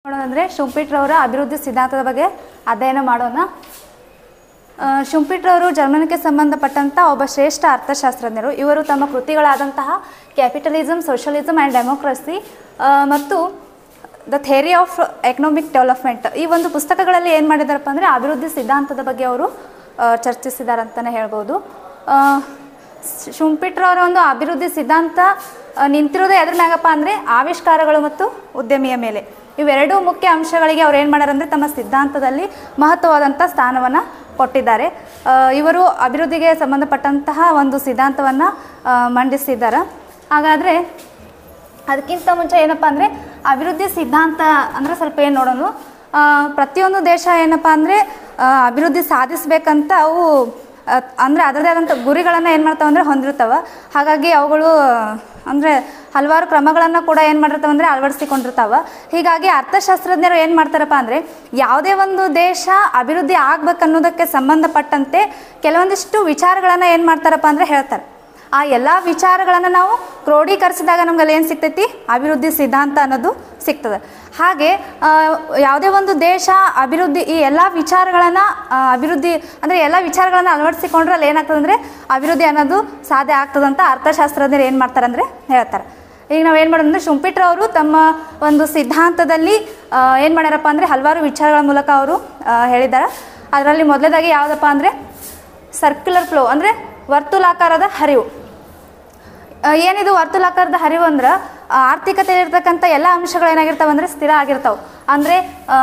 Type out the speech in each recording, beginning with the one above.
ನೋಡೋದಂದ್ರೆ ಶುಂಪಿಟ್ರವರ ಅಭಿವೃದ್ಧಿ ಸಿದ್ಧಾಂತದ ಬಗ್ಗೆ ಅಧ್ಯಯನ ಮಾಡೋಣ ಆ, ಶುಂಪಿಟ್ರವರು ಜರ್ಮನಿಗೆ ಸಂಬಂಧಪಟ್ಟಂಥ ಒಬ್ಬ ಶ್ರೇಷ್ಠ ಅರ್ಥಶಾಸ್ತ್ರಜ್ಞರು ಇವರು ತಮ್ಮ ಕೃತಿಗಳಾದಂತಹ ಕ್ಯಾಪಿಟಲಿಸಮ್ ಸೋಷಲಿಸಮ್ ಆ್ಯಂಡ್ ಡೆಮೋಕ್ರಸಿ ಮತ್ತು the theory of economic development ಈ ಒಂದು ಪುಸ್ತಕಗಳಲ್ಲಿ ಏನು ಮಾಡಿದಾರಪ್ಪ ಅಂದರೆ ಅಭಿವೃದ್ಧಿ ಸಿದ್ಧಾಂತದ ಬಗ್ಗೆ ಅವರು ಆ, ಚರ್ಚಿಸಿದ್ದಾರೆ ಅಂತಲೇ ಹೇಳ್ಬೋದು ಆ, ಸ್- ಶುಂಪಿಟ್ರವರ ಒಂದು ಅಭಿವೃದ್ಧಿ ಸಿದ್ಧಾಂತ ಆ, ನಿಂತಿರೋದು ಎದ್ರ ಮ್ಯಾಗಪ್ಪ ಅಂದರೆ ಆವಿಷ್ಕಾರಗಳು ಮತ್ತು ಉದ್ಯಮಿಯ ಮೇಲೆ ಇವೆರಡೂ ಮುಖ್ಯ ಅಂಶಗಳಿಗೆ ಅವ್ರು ಏನು ಮಾಡ್ಯಾರ ಅಂದರೆ ತಮ್ಮ ಸಿದ್ಧಾಂತದಲ್ಲಿ ಮಹತ್ವವಾದಂಥ ಸ್ಥಾನವನ್ನು ಕೊಟ್ಟಿದ್ದಾರೆ ಆ, ಇವರು ಅಭಿವೃದ್ಧಿಗೆ ಸಂಬಂಧಪಟ್ಟಂತಹ ಒಂದು ಸಿದ್ಧಾಂತವನ್ನು ಮಂಡಿಸಿದ್ದಾರೆ ಹಾಗಾದರೆ ಅದಕ್ಕಿಂತ ಮುಂಚೆ ಏನಪ್ಪ ಅಂದರೆ ಅಭಿವೃದ್ಧಿ ಸಿದ್ಧಾಂತ ಅಂದರೆ ಸ್ವಲ್ಪ ಏನು ನೋಡೋಣ ಆ, ಪ್ರತಿಯೊಂದು ದೇಶ ಏನಪ್ಪ ಅಂದರೆ ಅಭಿವೃದ್ಧಿ ಸಾಧಿಸ್ಬೇಕಂತ ಅವು ಅಂದರೆ ಅದರದೇ ಆದಂಥ ಗುರಿಗಳನ್ನು ಏನು ಮಾಡ್ತಾವೆ ಅಂದರೆ ಹೊಂದಿರ್ತಾವೆ ಹಾಗಾಗಿ ಅವುಗಳು ಅಂದರೆ ಹಲವಾರು ಕ್ರಮಗಳನ್ನು ಕೂಡ ಏನು ಮಾಡಿರ್ತಾವೆ ಅಂದರೆ ಅಳವಡಿಸಿಕೊಂಡಿರ್ತಾವೆ ಹೀಗಾಗಿ ಅರ್ಥಶಾಸ್ತ್ರಜ್ಞರು ಏನು ಮಾಡ್ತಾರಪ್ಪ ಅಂದರೆ ಯಾವುದೇ ಒಂದು ದೇಶ ಅಭಿವೃದ್ಧಿ ಆಗ್ಬೇಕನ್ನೋದಕ್ಕೆ ಸಂಬಂಧಪಟ್ಟಂತೆ ಕೆಲವೊಂದಿಷ್ಟು ವಿಚಾರಗಳನ್ನು ಏನು ಮಾಡ್ತಾರಪ್ಪ ಅಂದರೆ ಹೇಳ್ತಾರೆ ಆ ಎಲ್ಲ ವಿಚಾರಗಳನ್ನು ನಾವು ಕ್ರೋಢೀಕರಿಸಿದಾಗ ನಮ್ಗೆ ಏನು ಸಿಗ್ತೈತಿ ಅಭಿವೃದ್ಧಿ ಸಿದ್ಧಾಂತ ಅನ್ನೋದು ಸಿಗ್ತದೆ ಹಾಗೆ ಆ, ಯಾವುದೇ ಒಂದು ದೇಶ ಅಭಿವೃದ್ಧಿ ಈ ಎಲ್ಲ ವಿಚಾರಗಳನ್ನು ಅಭಿವೃದ್ಧಿ ಅಂದರೆ ಎಲ್ಲ ವಿಚಾರಗಳನ್ನು ಅಳವಡಿಸಿಕೊಂಡ್ರೆ ಅಲ್ಲಿ ಏನಾಗ್ತದೆ ಅಂದರೆ ಅಭಿವೃದ್ಧಿ ಅನ್ನೋದು ಸಾಧ್ಯ ಆಗ್ತದಂತ ಅರ್ಥಶಾಸ್ತ್ರಜ್ಞರು ಏನು ಮಾಡ್ತಾರೆ ಅಂದರೆ ಹೇಳ್ತಾರೆ ಈಗ ನಾವು ಏನು ಮಾಡೋದಂದ್ರೆ ಶುಂಪಿಟ್ರವರು ತಮ್ಮ ಒಂದು ಸಿದ್ಧಾಂತದಲ್ಲಿ ಏನು ಮಾಡ್ಯಾರಪ್ಪ ಅಂದರೆ ಹಲವಾರು ವಿಚಾರಗಳ ಮೂಲಕ ಅವರು ಹೇಳಿದ್ದಾರೆ ಅದರಲ್ಲಿ ಮೊದಲೇದಾಗಿ ಯಾವುದಪ್ಪ ಅಂದರೆ ಸರ್ಕ್ಯುಲರ್ ಫ್ಲೋ ಅಂದರೆ ವರ್ತುಲಾಕಾರದ ಹರಿವು ಆ, ಏನಿದು ವರ್ತುಲಾಕಾರದ ಹರಿವು ಅಂದ್ರೆ ಆ, ಆರ್ಥಿಕತೆಯಲ್ಲಿರ್ತಕ್ಕಂಥ ಎಲ್ಲ ಅಂಶಗಳು ಏನಾಗಿರ್ತಾವೆ ಅಂದರೆ ಸ್ಥಿರ ಆಗಿರ್ತಾವೆ ಅಂದರೆ ಆ,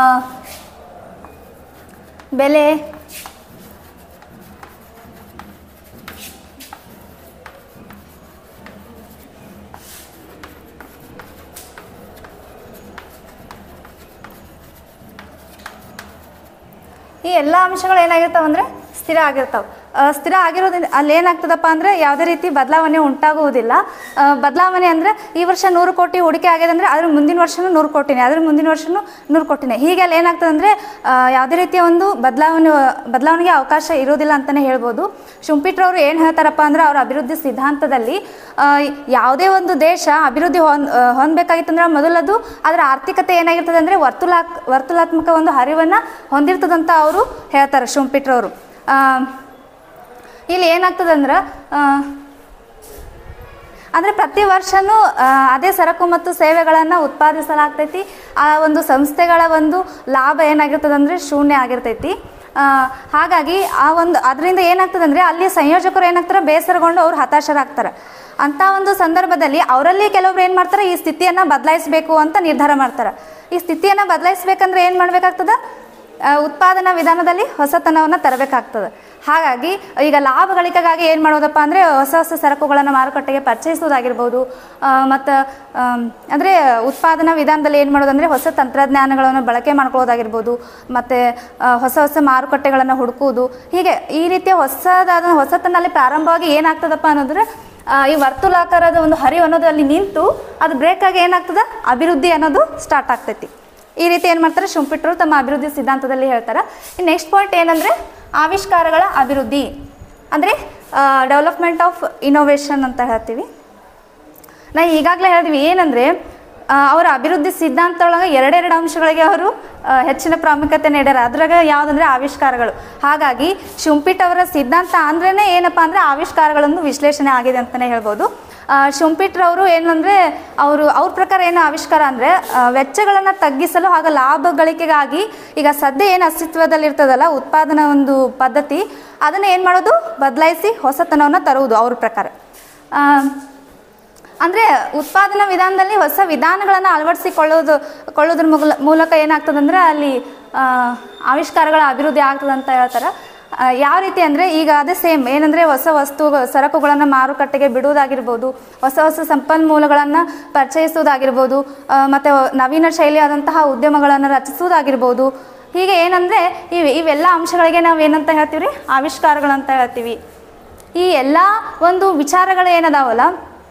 ಬೆಲೆ ಈ ಎಲ್ಲ ಅಂಶಗಳು ಏನಾಗಿರ್ತಾವೆ ಅಂದರೆ ಸ್ಥಿರ ಆಗಿರ್ತಾವೆ ಆ, ಸ್ಥಿರ ಆಗಿರೋದ್ರಿಂದ ಅಲ್ಲಿ ಏನಾಗ್ತದಪ್ಪ ಅಂದರೆ ಯಾವುದೇ ರೀತಿ ಬದಲಾವಣೆ ಉಂಟಾಗುವುದಿಲ್ಲ ಆ, ಬದಲಾವಣೆ ಅಂದರೆ ಈ ವರ್ಷ ನೂರು ಕೋಟಿ ಹೂಡಿಕೆ ಆಗಿದೆ ಅಂದರೆ ಅದ್ರ ಮುಂದಿನ ವರ್ಷನೂ ನೂರು ಕೋಟಿನೇ ಅದ್ರ ಮುಂದಿನ ವರ್ಷನೂ ನೂರು ಕೋಟಿನೇ ಹೀಗೆ ಅಲ್ಲಿ ಏನಾಗ್ತದೆ ಅಂದರೆ ಯಾವುದೇ ರೀತಿಯ ಒಂದು ಬದಲಾವಣೆ ಬದಲಾವಣೆಗೆ ಅವಕಾಶ ಇರೋದಿಲ್ಲ ಅಂತಲೇ ಹೇಳ್ಬೋದು ಶುಂಪಿಟ್ರವರು ಏನು ಹೇಳ್ತಾರಪ್ಪ ಅಂದರೆ ಅವರ ಅಭಿವೃದ್ಧಿ ಸಿದ್ಧಾಂತದಲ್ಲಿ ಆ, ಯಾವುದೇ ಒಂದು ದೇಶ ಅಭಿವೃದ್ಧಿ ಹೊಂದ್ ಆ, ಹೊಂದಬೇಕಾಗಿತ್ತಂದ್ರೆ ಮೊದಲದು ಅದರ ಆರ್ಥಿಕತೆ ಏನಾಗಿರ್ತದೆ ಅಂದರೆ ವರ್ತುಲಾಕ್ ವರ್ತುಲಾತ್ಮಕ ಒಂದು ಹರಿವನ್ನು ಹೊಂದಿರ್ತದಂತ ಅವರು ಹೇಳ್ತಾರೆ ಶುಂಪಿಟ್ರವರು ಆ, ಇಲ್ಲಿ ಏನಾಗ್ತದೆ ಅಂದ್ರೆ ಅಂದರೆ ಪ್ರತಿ ವರ್ಷವೂ ಆ, ಅದೇ ಸರಕು ಮತ್ತು ಸೇವೆಗಳನ್ನು ಉತ್ಪಾದಿಸಲಾಗ್ತೈತಿ ಆ ಒಂದು ಸಂಸ್ಥೆಗಳ ಒಂದು ಲಾಭ ಏನಾಗಿರ್ತದೆ ಅಂದರೆ ಶೂನ್ಯ ಆಗಿರ್ತೈತಿ ಆ, ಹಾಗಾಗಿ ಆ ಒಂದು ಅದರಿಂದ ಏನಾಗ್ತದೆ ಅಂದರೆ ಅಲ್ಲಿ ಸಂಯೋಜಕರು ಏನಾಗ್ತಾರೆ ಬೇಸರಗೊಂಡು ಅವ್ರು ಹತಾಶರಾಗ್ತಾರೆ ಅಂಥ ಒಂದು ಸಂದರ್ಭದಲ್ಲಿ ಅವರಲ್ಲಿ ಕೆಲವೊಬ್ರು ಏನು ಮಾಡ್ತಾರೆ ಈ ಸ್ಥಿತಿಯನ್ನು ಬದಲಾಯಿಸಬೇಕು ಅಂತ ನಿರ್ಧಾರ ಮಾಡ್ತಾರೆ ಈ ಸ್ಥಿತಿಯನ್ನು ಬದಲಾಯಿಸ್ಬೇಕಂದ್ರೆ ಏನು ಮಾಡಬೇಕಾಗ್ತದೆ ಆ, ಉತ್ಪಾದನಾ ವಿಧಾನದಲ್ಲಿ ಹೊಸತನವನ್ನು ತರಬೇಕಾಗ್ತದೆ ಹಾಗಾಗಿ ಈಗ ಲಾಭ ಗಳಿಕೆಗಾಗಿ ಏನು ಮಾಡೋದಪ್ಪ ಅಂದರೆ ಹೊಸ ಹೊಸ ಸರಕುಗಳನ್ನು ಮಾರುಕಟ್ಟೆಗೆ ಪರಿಚಯಿಸೋದಾಗಿರ್ಬೋದು ಮತ್ತು ಅಂದರೆ ಉತ್ಪಾದನಾ ವಿಧಾನದಲ್ಲಿ ಏನು ಮಾಡೋದಂದರೆ ಹೊಸ ತಂತ್ರಜ್ಞಾನಗಳನ್ನು ಬಳಕೆ ಮಾಡ್ಕೊಳ್ಳೋದಾಗಿರ್ಬೋದು ಮತ್ತು ಹೊಸ ಹೊಸ ಮಾರುಕಟ್ಟೆಗಳನ್ನು ಹುಡುಕುವುದು ಹೀಗೆ ಈ ರೀತಿಯ ಹೊಸದಾದ ಹೊಸತನಲ್ಲಿ ಪ್ರಾರಂಭವಾಗಿ ಏನಾಗ್ತದಪ್ಪ ಅನ್ನೋದ್ರೆ ಆ, ಈ ವರ್ತುಲಾಕಾರದ ಒಂದು ಹರಿವು ಅನ್ನೋದು ಅಲ್ಲಿ ನಿಂತು ಅದು ಬ್ರೇಕ್ ಆಗಿ ಏನಾಗ್ತದೆ ಅಭಿವೃದ್ಧಿ ಅನ್ನೋದು ಸ್ಟಾರ್ಟ್ ಆಗ್ತೈತಿ ಈ ರೀತಿ ಏನು ಮಾಡ್ತಾರೆ ಶುಂಪಿಟ್ರು ತಮ್ಮ ಅಭಿವೃದ್ಧಿ ಸಿದ್ಧಾಂತದಲ್ಲಿ ಹೇಳ್ತಾರೆ ಇನ್ನು ನೆಕ್ಸ್ಟ್ ಪಾಯಿಂಟ್ ಏನಂದರೆ ಆವಿಷ್ಕಾರಗಳ ಅಭಿವೃದ್ಧಿ ಅಂದರೆ ಡೆವಲಪ್ಮೆಂಟ್ ಆಫ್ ಇನೋವೇಷನ್ ಅಂತ ಹೇಳ್ತೀವಿ ನಾ ಈಗಾಗಲೇ ಹೇಳಿದ್ವಿ ಏನಂದರೆ ಅವರ ಅಭಿವೃದ್ಧಿ ಸಿದ್ಧಾಂತ ಒಳಗೆ ಎರಡೆರಡು ಅಂಶಗಳಿಗೆ ಅವರು ಆ, ಹೆಚ್ಚಿನ ಪ್ರಾಮುಖ್ಯತೆ ನೀಡ್ಯಾರ ಅದ್ರಾಗ ಯಾವುದಂದ್ರೆ ಆವಿಷ್ಕಾರಗಳು ಹಾಗಾಗಿ ಶುಂಪಿಟ್ ಅವರ ಸಿದ್ಧಾಂತ ಅಂದ್ರೇ ಏನಪ್ಪ ಅಂದರೆ ಆವಿಷ್ಕಾರಗಳನ್ನು ವಿಶ್ಲೇಷಣೆ ಆಗಿದೆ ಅಂತಲೇ ಹೇಳ್ಬೋದು ಆ, ಶುಂಪಿಟ್ರವರು ಏನಂದರೆ ಅವರು ಅವ್ರ ಪ್ರಕಾರ ಏನು ಆವಿಷ್ಕಾರ ಅಂದರೆ ವೆಚ್ಚಗಳನ್ನು ತಗ್ಗಿಸಲು ಹಾಗೂ ಲಾಭ ಗಳಿಕೆಗಾಗಿ ಈಗ ಸದ್ಯ ಏನು ಅಸ್ತಿತ್ವದಲ್ಲಿರ್ತದಲ್ಲ ಉತ್ಪಾದನಾ ಒಂದು ಪದ್ಧತಿ ಅದನ್ನು ಏನು ಮಾಡೋದು ಬದಲಾಯಿಸಿ ಹೊಸತನವನ್ನು ತರುವುದು ಅವ್ರ ಪ್ರಕಾರ ಆ, ಅಂದರೆ ಉತ್ಪಾದನಾ ವಿಧಾನದಲ್ಲಿ ಹೊಸ ವಿಧಾನಗಳನ್ನು ಅಳವಡಿಸಿಕೊಳ್ಳೋದು ಕೊಳ್ಳೋದ್ರ ಮುಗಲ ಮೂಲಕ ಏನಾಗ್ತದಂದ್ರೆ ಅಲ್ಲಿ ಆ, ಆವಿಷ್ಕಾರಗಳ ಅಭಿವೃದ್ಧಿ ಆಗ್ತದೆ ಅಂತ ಹೇಳ್ತಾರೆ ಆ, ಯಾವ ರೀತಿ ಅಂದರೆ ಈಗ ಅದೇ ಸೇಮ್ ಏನಂದರೆ ಹೊಸ ವಸ್ತು ಸರಕುಗಳನ್ನು ಮಾರುಕಟ್ಟೆಗೆ ಬಿಡುವುದಾಗಿರ್ಬೋದು ಹೊಸ ಹೊಸ ಸಂಪನ್ಮೂಲಗಳನ್ನು ಪರಿಚಯಿಸುವುದಾಗಿರ್ಬೋದು ಮತ್ತು ನವೀನ ಶೈಲಿಯಾದಂತಹ ಉದ್ಯಮಗಳನ್ನು ರಚಿಸುವುದಾಗಿರ್ಬೋದು ಹೀಗೆ ಏನಂದರೆ ಇವೆ ಇವೆಲ್ಲ ಅಂಶಗಳಿಗೆ ನಾವು ಏನಂತ ಹೇಳ್ತೀವಿ ರೀ ಆವಿಷ್ಕಾರಗಳಂತ ಹೇಳ್ತೀವಿ ಈ ಎಲ್ಲ ಒಂದು ವಿಚಾರಗಳು ಏನದಾವಲ್ಲ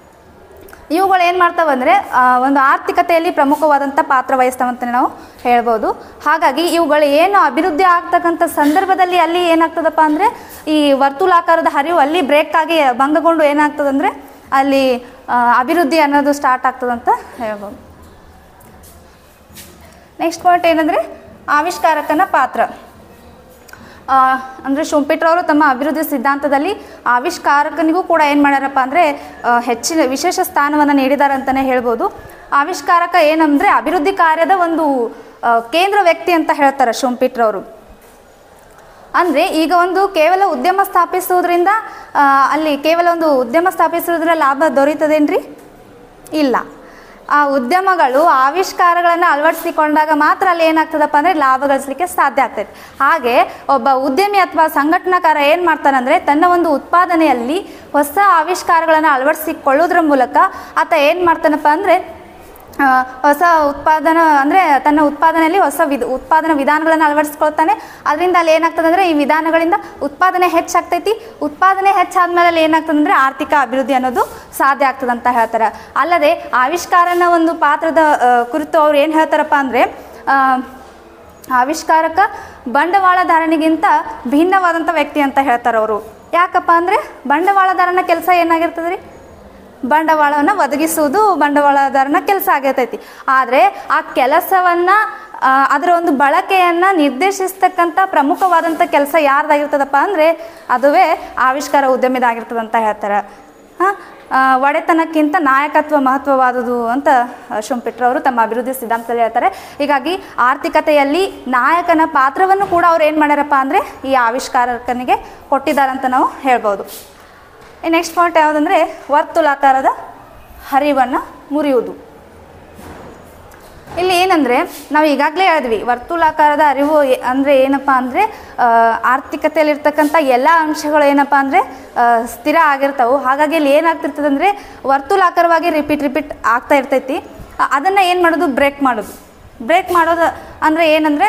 ಇವುಗಳು ಏನು ಮಾಡ್ತಾವಂದರೆ ಒಂದು ಆರ್ಥಿಕತೆಯಲ್ಲಿ ಪ್ರಮುಖವಾದಂಥ ಪಾತ್ರ ವಹಿಸ್ತಾವಂತ ನಾವು ಹೇಳ್ಬೋದು ಹಾಗಾಗಿ ಇವುಗಳು ಏನು ಅಭಿವೃದ್ಧಿ ಆಗ್ತಕ್ಕಂಥ ಸಂದರ್ಭದಲ್ಲಿ ಅಲ್ಲಿ ಏನಾಗ್ತದಪ್ಪ ಅಂದರೆ ಈ ವರ್ತುಲಾಕಾರದ ಹರಿವು ಅಲ್ಲಿ ಬ್ರೇಕ್ ಆಗಿ ಭಂಗಗೊಂಡು ಏನಾಗ್ತದಂದರೆ ಅಲ್ಲಿ ಆ, ಅಭಿವೃದ್ಧಿ ಅನ್ನೋದು ಸ್ಟಾರ್ಟ್ ಆಗ್ತದಂತ ಹೇಳ್ಬೋದು ನೆಕ್ಸ್ಟ್ ಪಾಯಿಂಟ್ ಏನಂದರೆ ಆವಿಷ್ಕಾರಕನ ಪಾತ್ರ ಅಂದರೆ ಶುಂಪಿಟ್ರವರು ತಮ್ಮ ಅಭಿವೃದ್ಧಿ ಸಿದ್ಧಾಂತದಲ್ಲಿ ಆವಿಷ್ಕಾರಕನಿಗೂ ಕೂಡ ಏನು ಮಾಡ್ಯಾರಪ್ಪ ಅಂದರೆ ಹೆಚ್ಚಿನ ವಿಶೇಷ ಸ್ಥಾನವನ್ನು ನೀಡಿದ್ದಾರೆ ಅಂತಲೇ ಹೇಳ್ಬೋದು ಆವಿಷ್ಕಾರಕ ಏನಂದರೆ ಅಭಿವೃದ್ಧಿ ಕಾರ್ಯದ ಒಂದು ಆ, ಕೇಂದ್ರ ವ್ಯಕ್ತಿ ಅಂತ ಹೇಳ್ತಾರೆ ಶುಂಪಿಟ್ರವರು ಅಂದರೆ ಈಗ ಒಂದು ಕೇವಲ ಉದ್ಯಮ ಸ್ಥಾಪಿಸುವುದರಿಂದ ಆ, ಅಲ್ಲಿ ಕೇವಲ ಒಂದು ಉದ್ಯಮ ಸ್ಥಾಪಿಸುವುದರ ಲಾಭ ದೊರೀತದೇನ್ರಿ ಇಲ್ಲ ಆ ಉದ್ಯಮಗಳು ಆವಿಷ್ಕಾರಗಳನ್ನು ಅಳವಡಿಸಿಕೊಂಡಾಗ ಮಾತ್ರ ಅಲ್ಲಿ ಏನಾಗ್ತದಪ್ಪ ಅಂದರೆ ಲಾಭ ಗಳಿಸಲಿಕ್ಕೆ ಸಾಧ್ಯ ಆಗ್ತೈತೆ ಹಾಗೆ ಒಬ್ಬ ಉದ್ಯಮಿ ಅಥವಾ ಸಂಘಟನಾಕಾರ ಏನು ಮಾಡ್ತಾನಂದರೆ ತನ್ನ ಒಂದು ಉತ್ಪಾದನೆಯಲ್ಲಿ ಹೊಸ ಆವಿಷ್ಕಾರಗಳನ್ನು ಅಳವಡಿಸಿಕೊಳ್ಳೋದ್ರ ಮೂಲಕ ಆತ ಏನು ಮಾಡ್ತಾನಪ್ಪ ಅಂದರೆ ಆ, ಹೊಸ ಉತ್ಪಾದನಾ ಅಂದರೆ ತನ್ನ ಉತ್ಪಾದನೆಯಲ್ಲಿ ಹೊಸ ವಿಧ ಉತ್ಪಾದನಾ ವಿಧಾನಗಳನ್ನು ಅಳವಡಿಸ್ಕೊಳ್ತಾನೆ ಅದರಿಂದ ಅಲ್ಲಿ ಏನಾಗ್ತದೆ ಅಂದರೆ ಈ ವಿಧಾನಗಳಿಂದ ಉತ್ಪಾದನೆ ಹೆಚ್ಚಾಗ್ತೈತಿ ಉತ್ಪಾದನೆ ಹೆಚ್ಚಾದ್ಮೇಲೆ ಅಲ್ಲಿ ಏನಾಗ್ತದೆ ಅಂದರೆ ಆರ್ಥಿಕ ಅಭಿವೃದ್ಧಿ ಅನ್ನೋದು ಸಾಧ್ಯ ಆಗ್ತದೆ ಅಂತ ಹೇಳ್ತಾರೆ ಅಲ್ಲದೆ ಆವಿಷ್ಕಾರನ ಒಂದು ಪಾತ್ರದ ಆ, ಕುರಿತು ಅವ್ರು ಏನು ಹೇಳ್ತಾರಪ್ಪ ಅಂದರೆ ಆವಿಷ್ಕಾರಕ ಬಂಡವಾಳಧಾರನಿಗಿಂತ ಭಿನ್ನವಾದಂಥ ವ್ಯಕ್ತಿ ಅಂತ ಹೇಳ್ತಾರೆ ಅವರು ಯಾಕಪ್ಪ ಅಂದರೆ ಬಂಡವಾಳಧಾರನ ಕೆಲಸ ಏನಾಗಿರ್ತದೆ ರೀ ಬಂಡವಾಳವನ್ನು ಒದಗಿಸುವುದು ಬಂಡವಾಳದಾರನ ಕೆಲಸ ಆಗಿರ್ತೈತಿ ಆದರೆ ಆ ಕೆಲಸವನ್ನು ಅದರ ಒಂದು ಬಳಕೆಯನ್ನು ನಿರ್ದೇಶಿಸ್ತಕ್ಕಂಥ ಪ್ರಮುಖವಾದಂಥ ಕೆಲಸ ಯಾರ್ದಾಗಿರ್ತದಪ್ಪ ಅಂದರೆ ಅದುವೇ ಆವಿಷ್ಕಾರ ಉದ್ಯಮಿದಾಗಿರ್ತದೆ ಅಂತ ಹೇಳ್ತಾರೆ ಹಾಂ ಒಡೆತನಕ್ಕಿಂತ ನಾಯಕತ್ವ ಮಹತ್ವವಾದುದು ಅಂತ ಶುಂಪಿಟ್ರವರು ತಮ್ಮ ಅಭಿವೃದ್ಧಿ ಸಿದ್ಧಾಂತದಲ್ಲಿ ಹೇಳ್ತಾರೆ ಹೀಗಾಗಿ ಆರ್ಥಿಕತೆಯಲ್ಲಿ ನಾಯಕನ ಪಾತ್ರವನ್ನು ಕೂಡ ಅವ್ರು ಏನು ಮಾಡ್ಯಾರಪ್ಪ ಅಂದರೆ ಈ ಆವಿಷ್ಕಾರಕನಿಗೆ ಕೊಟ್ಟಿದ್ದಾರೆ ಅಂತ ನಾವು ಹೇಳ್ಬೋದು ನೆಕ್ಸ್ಟ್ ಪಾಯಿಂಟ್ ಯಾವುದಂದರೆ ವರ್ತುಲಾಕಾರದ ಹರಿವನ್ನು ಮುರಿಯುವುದು ಇಲ್ಲಿ ಏನಂದರೆ ನಾವು ಈಗಾಗಲೇ ಹೇಳಿದ್ವಿ ವರ್ತುಲಾಕಾರದ ಅರಿವು ಎ- ಅಂದರೆ ಏನಪ್ಪ ಅಂದರೆ ಆರ್ಥಿಕತೆಯಲ್ಲಿರ್ತಕ್ಕಂಥ ಎಲ್ಲ ಅಂಶಗಳು ಏನಪ್ಪ ಅಂದರೆ ಸ್ಥಿರ ಆಗಿರ್ತಾವೆ ಹಾಗಾಗಿ ಇಲ್ಲಿ ಏನಾಗ್ತಿರ್ತದೆ ಅಂದರೆ ವರ್ತುಲಾಕಾರವಾಗಿ ರಿಪೀಟ್ ರಿಪೀಟ್ ಆಗ್ತಾ ಇರ್ತೈತಿ ಅದನ್ನು ಏನು ಮಾಡೋದು ಬ್ರೇಕ್ ಮಾಡೋದು ಬ್ರೇಕ್ ಮಾಡೋದು ಅಂದರೆ ಏನಂದರೆ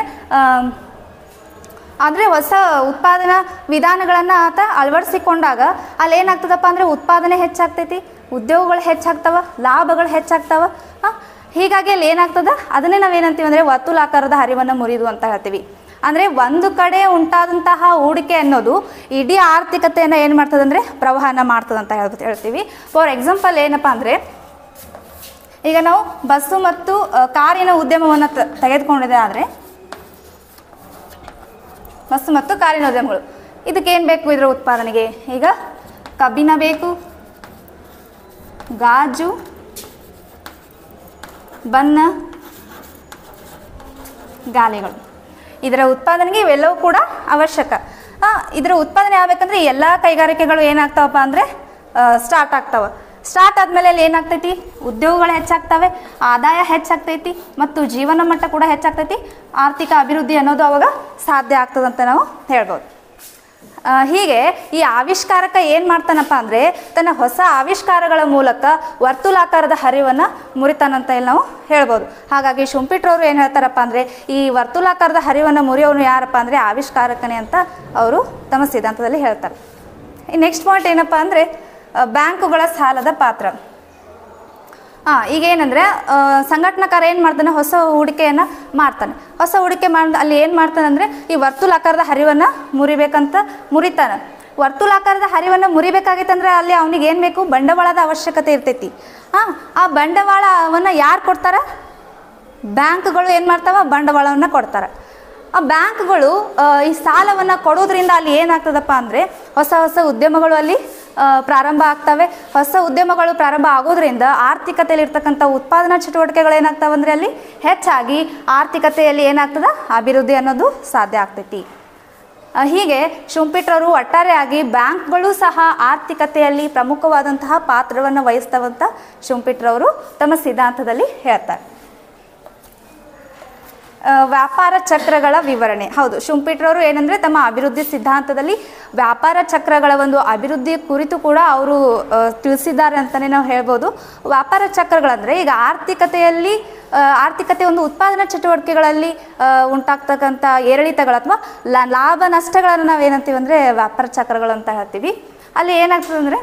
ಆದರೆ ಹೊಸ ಉತ್ಪಾದನಾ ವಿಧಾನಗಳನ್ನು ಆತ ಅಳವಡಿಸಿಕೊಂಡಾಗ ಅಲ್ಲಿ ಏನಾಗ್ತದಪ್ಪ ಅಂದರೆ ಉತ್ಪಾದನೆ ಹೆಚ್ಚಾಗ್ತೈತಿ ಉದ್ಯೋಗಗಳು ಹೆಚ್ಚಾಗ್ತವ ಲಾಭಗಳು ಹೆಚ್ಚಾಗ್ತವ ಆ, ಹೀಗಾಗಿ ಅಲ್ಲಿ ಏನಾಗ್ತದ ಅದನ್ನೇ ನಾವೇನಂತೀವಿ ಅಂದರೆ ವರ್ತುಲಾಕಾರದ ಹರಿವನ್ನು ಮುರಿದು ಅಂತ ಹೇಳ್ತೀವಿ ಅಂದರೆ ಒಂದು ಕಡೆ ಉಂಟಾದಂತಹ ಹೂಡಿಕೆ ಅನ್ನೋದು ಇಡೀ ಆರ್ಥಿಕತೆಯನ್ನು ಏನು ಮಾಡ್ತದೆ ಅಂದರೆ ಪ್ರವಾಹನ ಮಾಡ್ತದೆ ಅಂತ ಹೇಳ್ ಹೇಳ್ತೀವಿ ಫಾರ್ ಎಕ್ಸಾಂಪಲ್ ಏನಪ್ಪ ಅಂದರೆ ಈಗ ನಾವು ಬಸ್ಸು ಮತ್ತು ಆ, ಕಾರಿನ ಉದ್ಯಮವನ್ನು ತ- ತೆಗೆದುಕೊಂಡಿದೆ ಆದರೆ ಬಸ್ಸು ಮತ್ತು ಕಾರಿನ ಉದ್ಯಮಗಳು ಇದಕ್ಕೇನು ಬೇಕು ಇದರ ಉತ್ಪಾದನೆಗೆ ಈಗ ಕಬ್ಬಿಣ ಬೇಕು ಗಾಜು ಬಣ್ಣ ಗಾಲಿಗಳು ಇದರ ಉತ್ಪಾದನೆಗೆ ಇವೆಲ್ಲವೂ ಕೂಡ ಅವಶ್ಯಕ ಆ, ಇದರ ಉತ್ಪಾದನೆ ಆಗಬೇಕಂದ್ರೆ ಎಲ್ಲ ಕೈಗಾರಿಕೆಗಳು ಏನಾಗ್ತಾವಪ್ಪ ಅಂದರೆ ಸ್ಟಾರ್ಟ್ ಆಗ್ತಾವ ಸ್ಟಾರ್ಟ್ ಆದಮೇಲೆ ಅಲ್ಲಿ ಏನಾಗ್ತೈತಿ ಉದ್ಯೋಗಗಳು ಹೆಚ್ಚಾಗ್ತವೆ ಆದಾಯ ಹೆಚ್ಚಾಗ್ತೈತಿ ಮತ್ತು ಜೀವನ ಮಟ್ಟ ಕೂಡ ಹೆಚ್ಚಾಗ್ತೈತಿ ಆರ್ಥಿಕ ಅಭಿವೃದ್ಧಿ ಅನ್ನೋದು ಅವಾಗ ಸಾಧ್ಯ ಆಗ್ತದಂತ ನಾವು ಹೇಳ್ಬೋದು ಆ, ಹೀಗೆ ಈ ಆವಿಷ್ಕಾರಕ ಏನು ಮಾಡ್ತಾನಪ್ಪ ಅಂದರೆ ತನ್ನ ಹೊಸ ಆವಿಷ್ಕಾರಗಳ ಮೂಲಕ ವರ್ತುಲಾಕಾರದ ಹರಿವನ್ನು ಮುರಿತಾನಂತ ಇಲ್ಲಿ ನಾವು ಹೇಳ್ಬೋದು ಹಾಗಾಗಿ ಶುಂಪಿಟ್ರವರು ಏನು ಹೇಳ್ತಾರಪ್ಪ ಅಂದರೆ ಈ ವರ್ತುಲಾಕಾರದ ಹರಿವನ್ನು ಮುರಿಯೋನು ಯಾರಪ್ಪ ಅಂದರೆ ಆವಿಷ್ಕಾರಕನೇ ಅಂತ ಅವರು ತಮ್ಮ ಸಿದ್ಧಾಂತದಲ್ಲಿ ಹೇಳ್ತಾರೆ ನೆಕ್ಸ್ಟ್ ಪಾಯಿಂಟ್ ಏನಪ್ಪ ಅಂದರೆ ಬ್ಯಾಂಕುಗಳ ಸಾಲದ ಪಾತ್ರ ಹಾಂ ಈಗ ಏನಂದರೆ ಸಂಘಟನಾಕಾರ ಏನು ಮಾಡ್ತಾನೆ ಹೊಸ ಹೂಡಿಕೆಯನ್ನು ಮಾಡ್ತಾನೆ ಹೊಸ ಹೂಡಿಕೆ ಮಾಡಿ ಅಲ್ಲಿ ಏನು ಮಾಡ್ತಾನೆ ಅಂದರೆ ಈ ವರ್ತುಲಾಕಾರದ ಹರಿವನ್ನು ಮುರಿಬೇಕಂತ ಮುರಿತಾನೆ ವರ್ತುಲಾಕಾರದ ಹರಿವನ್ನು ಮುರಿಬೇಕಾಗಿತ್ತಂದ್ರೆ ಅಲ್ಲಿ ಅವನಿಗೆ ಏನು ಬೇಕು ಬಂಡವಾಳದ ಅವಶ್ಯಕತೆ ಇರ್ತೈತಿ ಹಾಂ ಆ ಬಂಡವಾಳವನ್ನು ಯಾರು ಕೊಡ್ತಾರೆ ಬ್ಯಾಂಕ್ಗಳು ಏನು ಮಾಡ್ತಾವ ಬಂಡವಾಳವನ್ನು ಕೊಡ್ತಾರೆ ಆ ಬ್ಯಾಂಕ್ಗಳು ಆ, ಈ ಸಾಲವನ್ನು ಕೊಡೋದ್ರಿಂದ ಅಲ್ಲಿ ಏನಾಗ್ತದಪ್ಪ ಅಂದರೆ ಹೊಸ ಹೊಸ ಉದ್ಯಮಗಳು ಅಲ್ಲಿ ಆ, ಪ್ರಾರಂಭ ಆಗ್ತವೆ ಹೊಸ ಉದ್ಯಮಗಳು ಪ್ರಾರಂಭ ಆಗೋದ್ರಿಂದ ಆರ್ಥಿಕತೆಯಲ್ಲಿ ಇರ್ತಕ್ಕಂಥ ಉತ್ಪಾದನಾ ಚಟುವಟಿಕೆಗಳು ಏನಾಗ್ತವೆ ಅಂದರೆ ಅಲ್ಲಿ ಹೆಚ್ಚಾಗಿ ಆರ್ಥಿಕತೆಯಲ್ಲಿ ಏನಾಗ್ತದ ಅಭಿವೃದ್ಧಿ ಅನ್ನೋದು ಸಾಧ್ಯ ಆಗ್ತೈತಿ ಆ, ಹೀಗೆ ಶುಂಪಿಟ್ರವರು ಒಟ್ಟಾರೆಯಾಗಿ ಬ್ಯಾಂಕ್ಗಳು ಸಹ ಆರ್ಥಿಕತೆಯಲ್ಲಿ ಪ್ರಮುಖವಾದಂತಹ ಪಾತ್ರವನ್ನು ವಹಿಸ್ತವಂತ ಶುಂಪಿಟ್ರವರು ತಮ್ಮ ಸಿದ್ಧಾಂತದಲ್ಲಿ ಹೇಳ್ತಾರೆ ಆ, ವ್ಯಾಪಾರ ಚಕ್ರಗಳ ವಿವರಣೆ ಹೌದು ಶುಂಪಿಟ್ರವರು ಏನಂದರೆ ತಮ್ಮ ಅಭಿವೃದ್ಧಿ ಸಿದ್ಧಾಂತದಲ್ಲಿ ವ್ಯಾಪಾರ ಚಕ್ರಗಳ ಒಂದು ಅಭಿವೃದ್ಧಿ ಕುರಿತು ಕೂಡ ಅವರು ಆ, ತಿಳಿಸಿದ್ದಾರೆ ಅಂತಲೇ ನಾವು ಹೇಳ್ಬೋದು ವ್ಯಾಪಾರ ಚಕ್ರಗಳಂದರೆ ಈಗ ಆರ್ಥಿಕತೆಯಲ್ಲಿ ಆ, ಆರ್ಥಿಕತೆ ಒಂದು ಉತ್ಪಾದನಾ ಚಟುವಟಿಕೆಗಳಲ್ಲಿ ಆ, ಉಂಟಾಗ್ತಕ್ಕಂಥ ಏರಿಳಿತಗಳು ಅಥವಾ ಲ- ಲಾಭ ನಷ್ಟಗಳನ್ನು ನಾವು ಏನಂತೀವಿ ಅಂದರೆ ವ್ಯಾಪಾರ ಚಕ್ರಗಳು ಅಂತ ಹೇಳ್ತೀವಿ ಅಲ್ಲಿ ಏನಾಗ್ತದೆ ಅಂದರೆ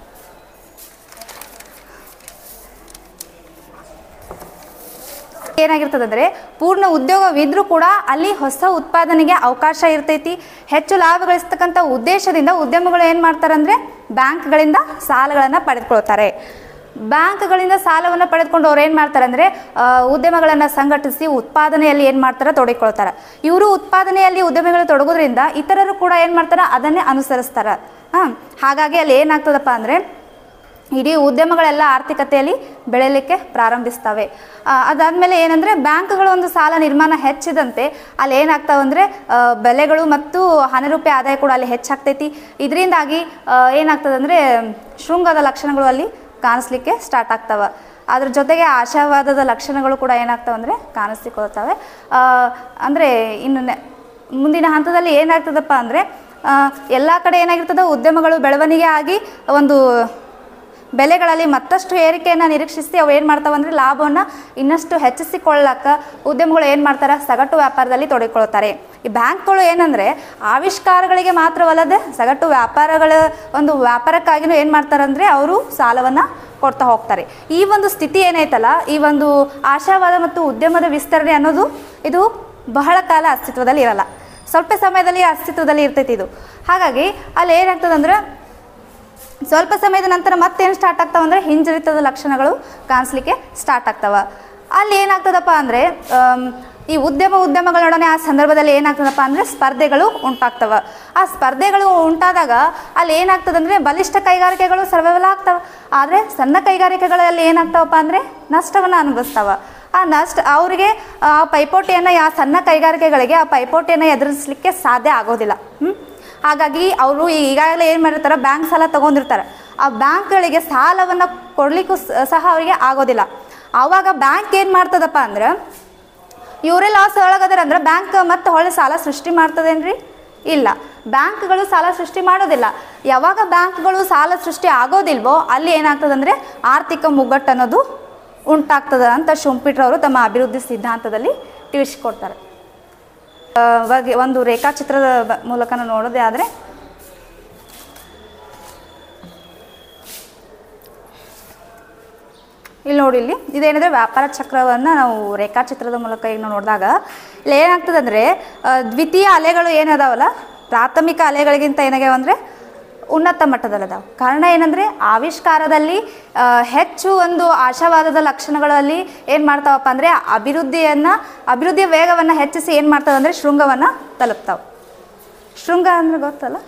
ಏನಾಗಿರ್ತದೆ ಅಂದರೆ ಪೂರ್ಣ ಉದ್ಯೋಗವಿದ್ರೂ ಕೂಡ ಅಲ್ಲಿ ಹೊಸ ಉತ್ಪಾದನೆಗೆ ಅವಕಾಶ ಇರ್ತೈತಿ ಹೆಚ್ಚು ಲಾಭ ಗಳಿಸ್ತಕ್ಕಂಥ ಉದ್ದೇಶದಿಂದ ಉದ್ಯಮಗಳು ಏನು ಮಾಡ್ತಾರೆ ಅಂದರೆ ಬ್ಯಾಂಕ್ಗಳಿಂದ ಸಾಲಗಳನ್ನು ಪಡೆದುಕೊಳ್ತಾರೆ ಬ್ಯಾಂಕ್ಗಳಿಂದ ಸಾಲವನ್ನು ಪಡೆದುಕೊಂಡು ಅವ್ರು ಏನು ಮಾಡ್ತಾರೆ ಅಂದರೆ ಉದ್ಯಮಗಳನ್ನು ಸಂಘಟಿಸಿ ಉತ್ಪಾದನೆಯಲ್ಲಿ ಏನು ಮಾಡ್ತಾರೆ ತೊಡಗಿಕೊಳ್ತಾರೆ ಇವರು ಉತ್ಪಾದನೆಯಲ್ಲಿ ಉದ್ಯಮಿಗಳು ತೊಡಗೋದ್ರಿಂದ ಇತರರು ಕೂಡ ಏನು ಮಾಡ್ತಾರೆ ಅದನ್ನೇ ಅನುಸರಿಸ್ತಾರೆ ಹಾಂ ಹಾಗಾಗಿ ಅಲ್ಲಿ ಏನಾಗ್ತದಪ್ಪ ಅಂದರೆ ಇಡೀ ಉದ್ಯಮಗಳೆಲ್ಲ ಆರ್ಥಿಕತೆಯಲ್ಲಿ ಬೆಳೆಯಲಿಕ್ಕೆ ಪ್ರಾರಂಭಿಸ್ತವೆ ಆ, ಅದಾದ್ಮೇಲೆ ಏನಂದರೆ ಬ್ಯಾಂಕ್ಗಳ ಒಂದು ಸಾಲ ನಿರ್ಮಾಣ ಹೆಚ್ಚಿದಂತೆ ಅಲ್ಲಿ ಏನಾಗ್ತಾವಂದರೆ ಬೆಲೆಗಳು ಮತ್ತು ಹಣ ರೂಪಾಯಿ ಆದಾಯ ಕೂಡ ಅಲ್ಲಿ ಹೆಚ್ಚಾಗ್ತೈತಿ ಇದರಿಂದಾಗಿ ಏನಾಗ್ತದಂದರೆ ಶೃಂಗದ ಲಕ್ಷಣಗಳು ಅಲ್ಲಿ ಕಾಣಿಸ್ಲಿಕ್ಕೆ ಸ್ಟಾರ್ಟ್ ಆಗ್ತವೆ ಅದ್ರ ಜೊತೆಗೆ ಆಶಾವಾದದ ಲಕ್ಷಣಗಳು ಕೂಡ ಏನಾಗ್ತಾವಂದರೆ ಕಾಣಿಸ್ಲಿಕ್ಕೊಳ್ತವೆ ಅಂದರೆ ಇನ್ನು ನೆ- ಮುಂದಿನ ಹಂತದಲ್ಲಿ ಏನಾಗ್ತದಪ್ಪ ಅಂದರೆ ಎಲ್ಲ ಕಡೆ ಏನಾಗಿರ್ತದೆ ಉದ್ಯಮಗಳು ಬೆಳವಣಿಗೆ ಆಗಿ ಒಂದು ಬೆಲೆಗಳಲ್ಲಿ ಮತ್ತಷ್ಟು ಏರಿಕೆಯನ್ನು ನಿರೀಕ್ಷಿಸಿ ಅವು ಏನು ಮಾಡ್ತಾವೆ ಅಂದರೆ ಲಾಭವನ್ನು ಇನ್ನಷ್ಟು ಹೆಚ್ಚಿಸಿಕೊಳ್ಳಕ್ಕ ಉದ್ಯಮಗಳು ಏನು ಮಾಡ್ತಾರೆ ಸಗಟು ವ್ಯಾಪಾರದಲ್ಲಿ ತೊಡಗಿಕೊಳ್ತಾರೆ ಈ ಬ್ಯಾಂಕ್ಗಳು ಏನಂದರೆ ಆವಿಷ್ಕಾರಗಳಿಗೆ ಮಾತ್ರವಲ್ಲದೆ ಸಗಟು ವ್ಯಾಪಾರಗಳ ಒಂದು ವ್ಯಾಪಾರಕ್ಕಾಗಿನೂ ಏನು ಮಾಡ್ತಾರೆ ಅಂದರೆ ಅವರು ಸಾಲವನ್ನು ಕೊಡ್ತಾ ಹೋಗ್ತಾರೆ ಈ ಒಂದು ಸ್ಥಿತಿ ಏನೈತಲ್ಲ ಈ ಒಂದು ಆಶಾವಾದ ಮತ್ತು ಉದ್ಯಮದ ವಿಸ್ತರಣೆ ಅನ್ನೋದು ಇದು ಬಹಳ ಕಾಲ ಅಸ್ತಿತ್ವದಲ್ಲಿ ಇರಲ್ಲ ಸ್ವಲ್ಪ ಸಮಯದಲ್ಲಿ ಅಸ್ತಿತ್ವದಲ್ಲಿ ಇರ್ತೈತಿ ಇದು ಹಾಗಾಗಿ ಅಲ್ಲಿ ಏನಾಗ್ತದಂದ್ರೆ ಸ್ವಲ್ಪ ಸಮಯದ ನಂತರ ಮತ್ತೇನು ಸ್ಟಾರ್ಟ್ ಆಗ್ತಾವ ಅಂದರೆ ಹಿಂಜರಿತದ ಲಕ್ಷಣಗಳು ಕಾಣಿಸ್ಲಿಕ್ಕೆ ಸ್ಟಾರ್ಟ್ ಆಗ್ತಾವ ಅಲ್ಲಿ ಏನಾಗ್ತದಪ್ಪ ಅಂದರೆ ಈ ಉದ್ಯಮ ಉದ್ಯಮಗಳೊಡನೆ ಆ ಸಂದರ್ಭದಲ್ಲಿ ಏನಾಗ್ತದಪ್ಪ ಅಂದರೆ ಸ್ಪರ್ಧೆಗಳು ಉಂಟಾಗ್ತವ ಆ ಸ್ಪರ್ಧೆಗಳು ಉಂಟಾದಾಗ ಅಲ್ಲಿ ಏನಾಗ್ತದಂದರೆ ಬಲಿಷ್ಠ ಕೈಗಾರಿಕೆಗಳು ಸರ್ವೈವಲ್ ಆಗ್ತವೆ ಆದರೆ ಸಣ್ಣ ಕೈಗಾರಿಕೆಗಳಲ್ಲಿ ಏನಾಗ್ತಾವಪ್ಪ ಅಂದರೆ ನಷ್ಟವನ್ನು ಅನುಭವಿಸ್ತಾವ ಆ ನಷ್ಟ ಅವರಿಗೆ ಆ ಪೈಪೋಟಿಯನ್ನು ಯಾವ ಸಣ್ಣ ಕೈಗಾರಿಕೆಗಳಿಗೆ ಆ ಪೈಪೋಟಿಯನ್ನು ಎದುರಿಸಲಿಕ್ಕೆ ಸಾಧ್ಯ ಆಗೋದಿಲ್ಲ ಹ್ಮ್? ಹಾಗಾಗಿ ಅವರು ಈಗಾಗಲೇ ಏನು ಮಾಡಿರ್ತಾರೆ ಬ್ಯಾಂಕ್ ಸಾಲ ತಗೊಂಡಿರ್ತಾರೆ ಆ ಬ್ಯಾಂಕ್ಗಳಿಗೆ ಸಾಲವನ್ನು ಕೊಡಲಿಕ್ಕೂ ಸಹ ಅವರಿಗೆ ಆಗೋದಿಲ್ಲ ಆವಾಗ ಬ್ಯಾಂಕ್ ಏನು ಮಾಡ್ತದಪ್ಪ ಅಂದ್ರೆ ಇವರೇ ಲಾಸ್ ಒಳಗದಾರ ಅಂದ್ರೆ ಬ್ಯಾಂಕ್ ಮತ್ತೆ ಹೊಳ್ಳಿ ಸಾಲ ಸೃಷ್ಟಿ ಮಾಡ್ತದೇನ್ರಿ ಇಲ್ಲ ಬ್ಯಾಂಕ್ಗಳು ಸಾಲ ಸೃಷ್ಟಿ ಮಾಡೋದಿಲ್ಲ ಯಾವಾಗ ಬ್ಯಾಂಕ್ಗಳು ಸಾಲ ಸೃಷ್ಟಿ ಆಗೋದಿಲ್ವೋ ಅಲ್ಲಿ ಏನಾಗ್ತದಂದ್ರೆ ಆರ್ಥಿಕ ಮುಗ್ಗಟ್ಟು ಅನ್ನೋದು ಉಂಟಾಗ್ತದ ಅಂತ ಶುಂಪಿಟ್ರವರು ತಮ್ಮ ಅಭಿವೃದ್ಧಿ ಸಿದ್ಧಾಂತದಲ್ಲಿ ತಿಳಿಸಿಕೊಡ್ತಾರೆ ಆ, ಬಗ್ಗೆ ಒಂದು ರೇಖಾಚಿತ್ರದ ಬ- ಮೂಲಕ ನಾವು ನೋಡೋದೇ ಆದರೆ ಇಲ್ಲಿ ನೋಡಿ ಇಲ್ಲಿ ಇದೇನಿದ್ರೆ ವ್ಯಾಪಾರ ಚಕ್ರವನ್ನು ನಾವು ರೇಖಾಚಿತ್ರದ ಮೂಲಕ ಈಗ ನಾವು ನೋಡಿದಾಗ ಇಲ್ಲಿ ಏನಾಗ್ತದೆ ಅಂದರೆ ದ್ವಿತೀಯ ಅಲೆಗಳು ಏನದಾವಲ್ಲ ಪ್ರಾಥಮಿಕ ಅಲೆಗಳಿಗಿಂತ ಏನಾಗ್ಯಾವ ಅಂದರೆ ಉನ್ನತ ಮಟ್ಟದಲ್ಲದಾವ ಕಾರಣ ಏನಂದರೆ ಆವಿಷ್ಕಾರದಲ್ಲಿ ಆ, ಹೆಚ್ಚು ಒಂದು ಆಶಾವಾದದ ಲಕ್ಷಣಗಳಲ್ಲಿ ಏನು ಮಾಡ್ತಾವಪ್ಪ ಅಂದರೆ ಅಭಿವೃದ್ಧಿಯನ್ನು ಅಭಿವೃದ್ಧಿಯ ವೇಗವನ್ನು ಹೆಚ್ಚಿಸಿ ಏನು ಮಾಡ್ತದೆ ಅಂದರೆ ಶೃಂಗವನ್ನು ತಲುಪ್ತಾವೆ ಶೃಂಗ ಅಂದರೆ ಗೊತ್ತಲ್ಲ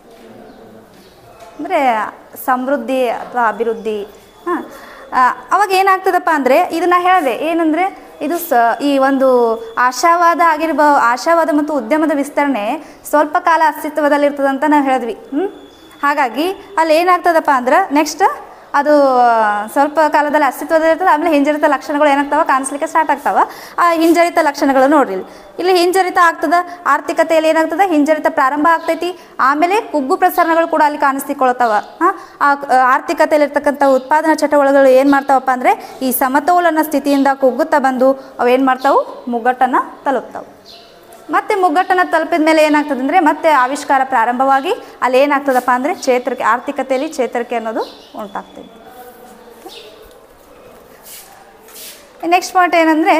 ಅಂದರೆ ಸಮೃದ್ಧಿ ಅಥವಾ ಅಭಿವೃದ್ಧಿ ಹಾಂ ಅವಾಗ ಏನಾಗ್ತದಪ್ಪ ಅಂದರೆ ಇದನ್ನ ಹೇಳಿದೆ ಏನಂದರೆ ಇದು ಸ ಈ ಒಂದು ಆಶಾವಾದ ಆಗಿರ್ಬೋ ಆಶಾವಾದ ಮತ್ತು ಉದ್ಯಮದ ವಿಸ್ತರಣೆ ಸ್ವಲ್ಪ ಕಾಲ ಅಸ್ತಿತ್ವದಲ್ಲಿರ್ತದೆ ಅಂತ ನಾವು ಹೇಳಿದ್ವಿ ಹ್ಞೂ ಹಾಗಾಗಿ ಅಲ್ಲಿ ಏನಾಗ್ತದಪ್ಪ ಅಂದ್ರೆ ನೆಕ್ಸ್ಟ್ ಅದು ಸ್ವಲ್ಪ ಕಾಲದಲ್ಲಿ ಅಸ್ತಿತ್ವದಲ್ಲಿ ಇರ್ತದೆ ಆಮೇಲೆ ಹಿಂಜರಿತ ಲಕ್ಷಣಗಳು ಏನಾಗ್ತಾವ ಕಾಣಿಸ್ಲಿಕ್ಕೆ ಸ್ಟಾರ್ಟ್ ಆಗ್ತಾವ ಆ ಹಿಂಜರಿತ ಲಕ್ಷಣಗಳು ನೋಡ್ರಿ ಇಲ್ಲಿ. ಇಲ್ಲಿ ಹಿಂಜರಿತ ಆಗ್ತದ ಆರ್ಥಿಕತೆಯಲ್ಲಿ ಏನಾಗ್ತದೆ ಹಿಂಜರಿತ ಪ್ರಾರಂಭ ಆಗ್ತೈತಿ ಆಮೇಲೆ ಕುಗ್ಗು ಪ್ರಸರಣಗಳು ಕೂಡ ಅಲ್ಲಿ ಕಾಣಿಸ್ತಿಕೊಳ್ತಾವ ಹಾಂ ಆ ಆ ಆರ್ಥಿಕತೆಯಲ್ಲಿರ್ತಕ್ಕಂಥ ಉತ್ಪಾದನಾ ಚಟುವಟಿಕೆಗಳು ಏನು ಮಾಡ್ತಾವಪ್ಪ ಅಂದರೆ ಈ ಸಮತೋಲನ ಸ್ಥಿತಿಯಿಂದ ಕುಗ್ಗುತ್ತಾ ಬಂದು ಅವು ಏನು ಮಾಡ್ತಾವು ಮುಗ್ಗಟ್ಟನ್ನು ತಲುಪ್ತಾವೆ ಮತ್ತೆ ಮುಗ್ಗಟ್ಟನ್ನು ತಲುಪಿದ ಮೇಲೆ ಏನಾಗ್ತದೆ ಅಂದರೆ ಮತ್ತೆ ಆವಿಷ್ಕಾರ ಪ್ರಾರಂಭವಾಗಿ ಅಲ್ಲಿ ಏನಾಗ್ತದಪ್ಪ ಅಂದರೆ ಚೇತರಿಕೆ ಆರ್ಥಿಕತೆಯಲ್ಲಿ ಚೇತರಿಕೆ ಅನ್ನೋದು ಉಂಟಾಗ್ತದೆ ನೆಕ್ಸ್ಟ್ ಪಾಯಿಂಟ್ ಏನಂದರೆ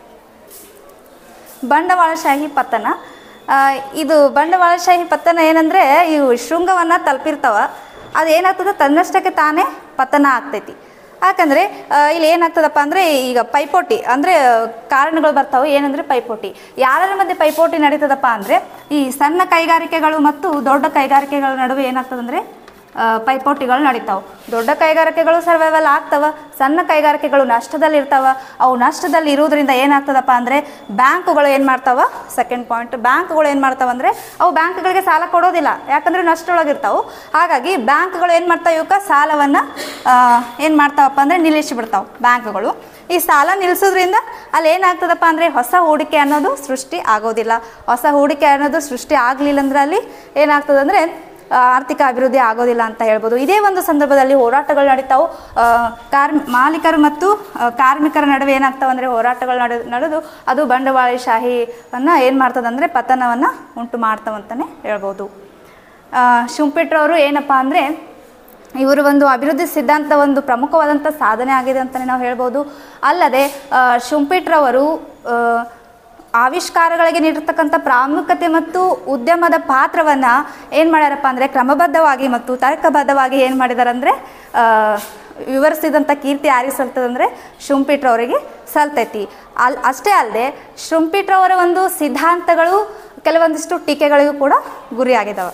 ಬಂಡವಾಳಶಾಹಿ ಪತನ ಆ, ಇದು ಬಂಡವಾಳಶಾಹಿ ಪತನ ಏನಂದರೆ ಇವು ಶೃಂಗವನ್ನು ತಲುಪಿರ್ತಾವ ಅದು ಏನಾಗ್ತದೆ ತನ್ನಷ್ಟಕ್ಕೆ ತಾನೇ ಪತನ ಆಗ್ತೈತಿ ಯಾಕಂದರೆ ಇಲ್ಲಿ ಏನಾಗ್ತದಪ್ಪ ಅಂದರೆ ಈಗ ಪೈಪೋಟಿ ಅಂದರೆ ಕಾರಣಗಳು ಬರ್ತಾವೆ ಏನಂದರೆ ಪೈಪೋಟಿ ಯಾರ ಮಧ್ಯೆ ಪೈಪೋಟಿ ನಡೀತದಪ್ಪ ಅಂದರೆ ಈ ಸಣ್ಣ ಕೈಗಾರಿಕೆಗಳು ಮತ್ತು ದೊಡ್ಡ ಕೈಗಾರಿಕೆಗಳ ನಡುವೆ ಏನಾಗ್ತದಂದರೆ ಆ, ಪೈಪೋಟಿಗಳು ನಡೀತಾವೆ ದೊಡ್ಡ ಕೈಗಾರಿಕೆಗಳು ಸರ್ವೈವಲ್ ಆಗ್ತವ ಸಣ್ಣ ಕೈಗಾರಿಕೆಗಳು ನಷ್ಟದಲ್ಲಿ ಇರ್ತಾವ ಅವು ನಷ್ಟದಲ್ಲಿ ಇರೋದ್ರಿಂದ ಏನಾಗ್ತದಪ್ಪ ಅಂದರೆ ಬ್ಯಾಂಕುಗಳು ಏನು ಮಾಡ್ತಾವ ಸೆಕೆಂಡ್ ಪಾಯಿಂಟ್ ಬ್ಯಾಂಕ್ಗಳು ಏನು ಮಾಡ್ತಾವ ಅಂದರೆ ಅವು ಬ್ಯಾಂಕ್ಗಳಿಗೆ ಸಾಲ ಕೊಡೋದಿಲ್ಲ ಯಾಕಂದರೆ ನಷ್ಟೊಳಗಿರ್ತಾವೆ ಹಾಗಾಗಿ ಬ್ಯಾಂಕ್ಗಳು ಏನು ಮಾಡ್ತಾವೆ ಇವಕ್ಕೆ ಸಾಲವನ್ನು ಏನು ಮಾಡ್ತಾವಪ್ಪ ಅಂದರೆ ನಿಲ್ಲಿಸಿ ಬಿಡ್ತಾವೆ ಬ್ಯಾಂಕ್ಗಳು ಈ ಸಾಲ ನಿಲ್ಲಿಸೋದ್ರಿಂದ ಅಲ್ಲಿ ಏನಾಗ್ತದಪ್ಪ ಅಂದರೆ ಹೊಸ ಹೂಡಿಕೆ ಅನ್ನೋದು ಸೃಷ್ಟಿ ಆಗೋದಿಲ್ಲ ಹೊಸ ಹೂಡಿಕೆ ಅನ್ನೋದು ಸೃಷ್ಟಿ ಆಗಲಿಲ್ಲ ಅಂದ್ರೆ ಅಲ್ಲಿ ಏನಾಗ್ತದಂದರೆ ಆ, ಆರ್ಥಿಕ ಅಭಿವೃದ್ಧಿ ಆಗೋದಿಲ್ಲ ಅಂತ ಹೇಳ್ಬೋದು ಇದೇ ಒಂದು ಸಂದರ್ಭದಲ್ಲಿ ಹೋರಾಟಗಳು ನಡೀತಾವು ಆ, ಕಾರ್ ಮಾಲೀಕರು ಮತ್ತು ಆ, ಕಾರ್ಮಿಕರ ನಡುವೆ ಏನಾಗ್ತಾವೆ ಅಂದರೆ ಹೋರಾಟಗಳು ನಡೆ ನಡೆದು ಅದು ಬಂಡವಾಳಶಾಹಿಯನ್ನು ಏನು ಮಾಡ್ತದಂದರೆ ಪತನವನ್ನು ಉಂಟು ಮಾಡ್ತಾವಂತಲೇ ಹೇಳ್ಬೋದು ಆ, ಶುಂಪಿಟ್ರವರು ಏನಪ್ಪ ಅಂದರೆ ಇವರು ಒಂದು ಅಭಿವೃದ್ಧಿ ಸಿದ್ಧಾಂತ ಒಂದು ಪ್ರಮುಖವಾದಂಥ ಸಾಧನೆ ಆಗಿದೆ ಅಂತಲೇ ನಾವು ಹೇಳ್ಬೋದು ಅಲ್ಲದೆ ಆ, ಶುಂಪಿಟ್ರವರು ಆ, ಆವಿಷ್ಕಾರಗಳಿಗೆ ನೀಡಿರ್ತಕ್ಕಂಥ ಪ್ರಾಮುಖ್ಯತೆ ಮತ್ತು ಉದ್ಯಮದ ಪಾತ್ರವನ್ನು ಏನು ಮಾಡ್ಯಾರಪ್ಪ ಅಂದರೆ ಕ್ರಮಬದ್ಧವಾಗಿ ಮತ್ತು ತರ್ಕಬದ್ಧವಾಗಿ ಏನು ಮಾಡಿದ್ದಾರೆ ಅಂದರೆ ವಿವರಿಸಿದಂಥ ಕೀರ್ತಿ ಯಾರಿಗೆ ಸಲ್ತದಂದರೆ ಶುಂಪಿಟ್ರವರಿಗೆ ಸಲ್ತೈತಿ ಅಲ್ ಅಷ್ಟೇ ಅಲ್ಲದೆ ಶುಂಪಿಟ್ರವರ ಒಂದು ಸಿದ್ಧಾಂತಗಳು ಕೆಲವೊಂದಿಷ್ಟು ಟೀಕೆಗಳಿಗೂ ಕೂಡ ಗುರಿಯಾಗಿದ್ದಾವೆ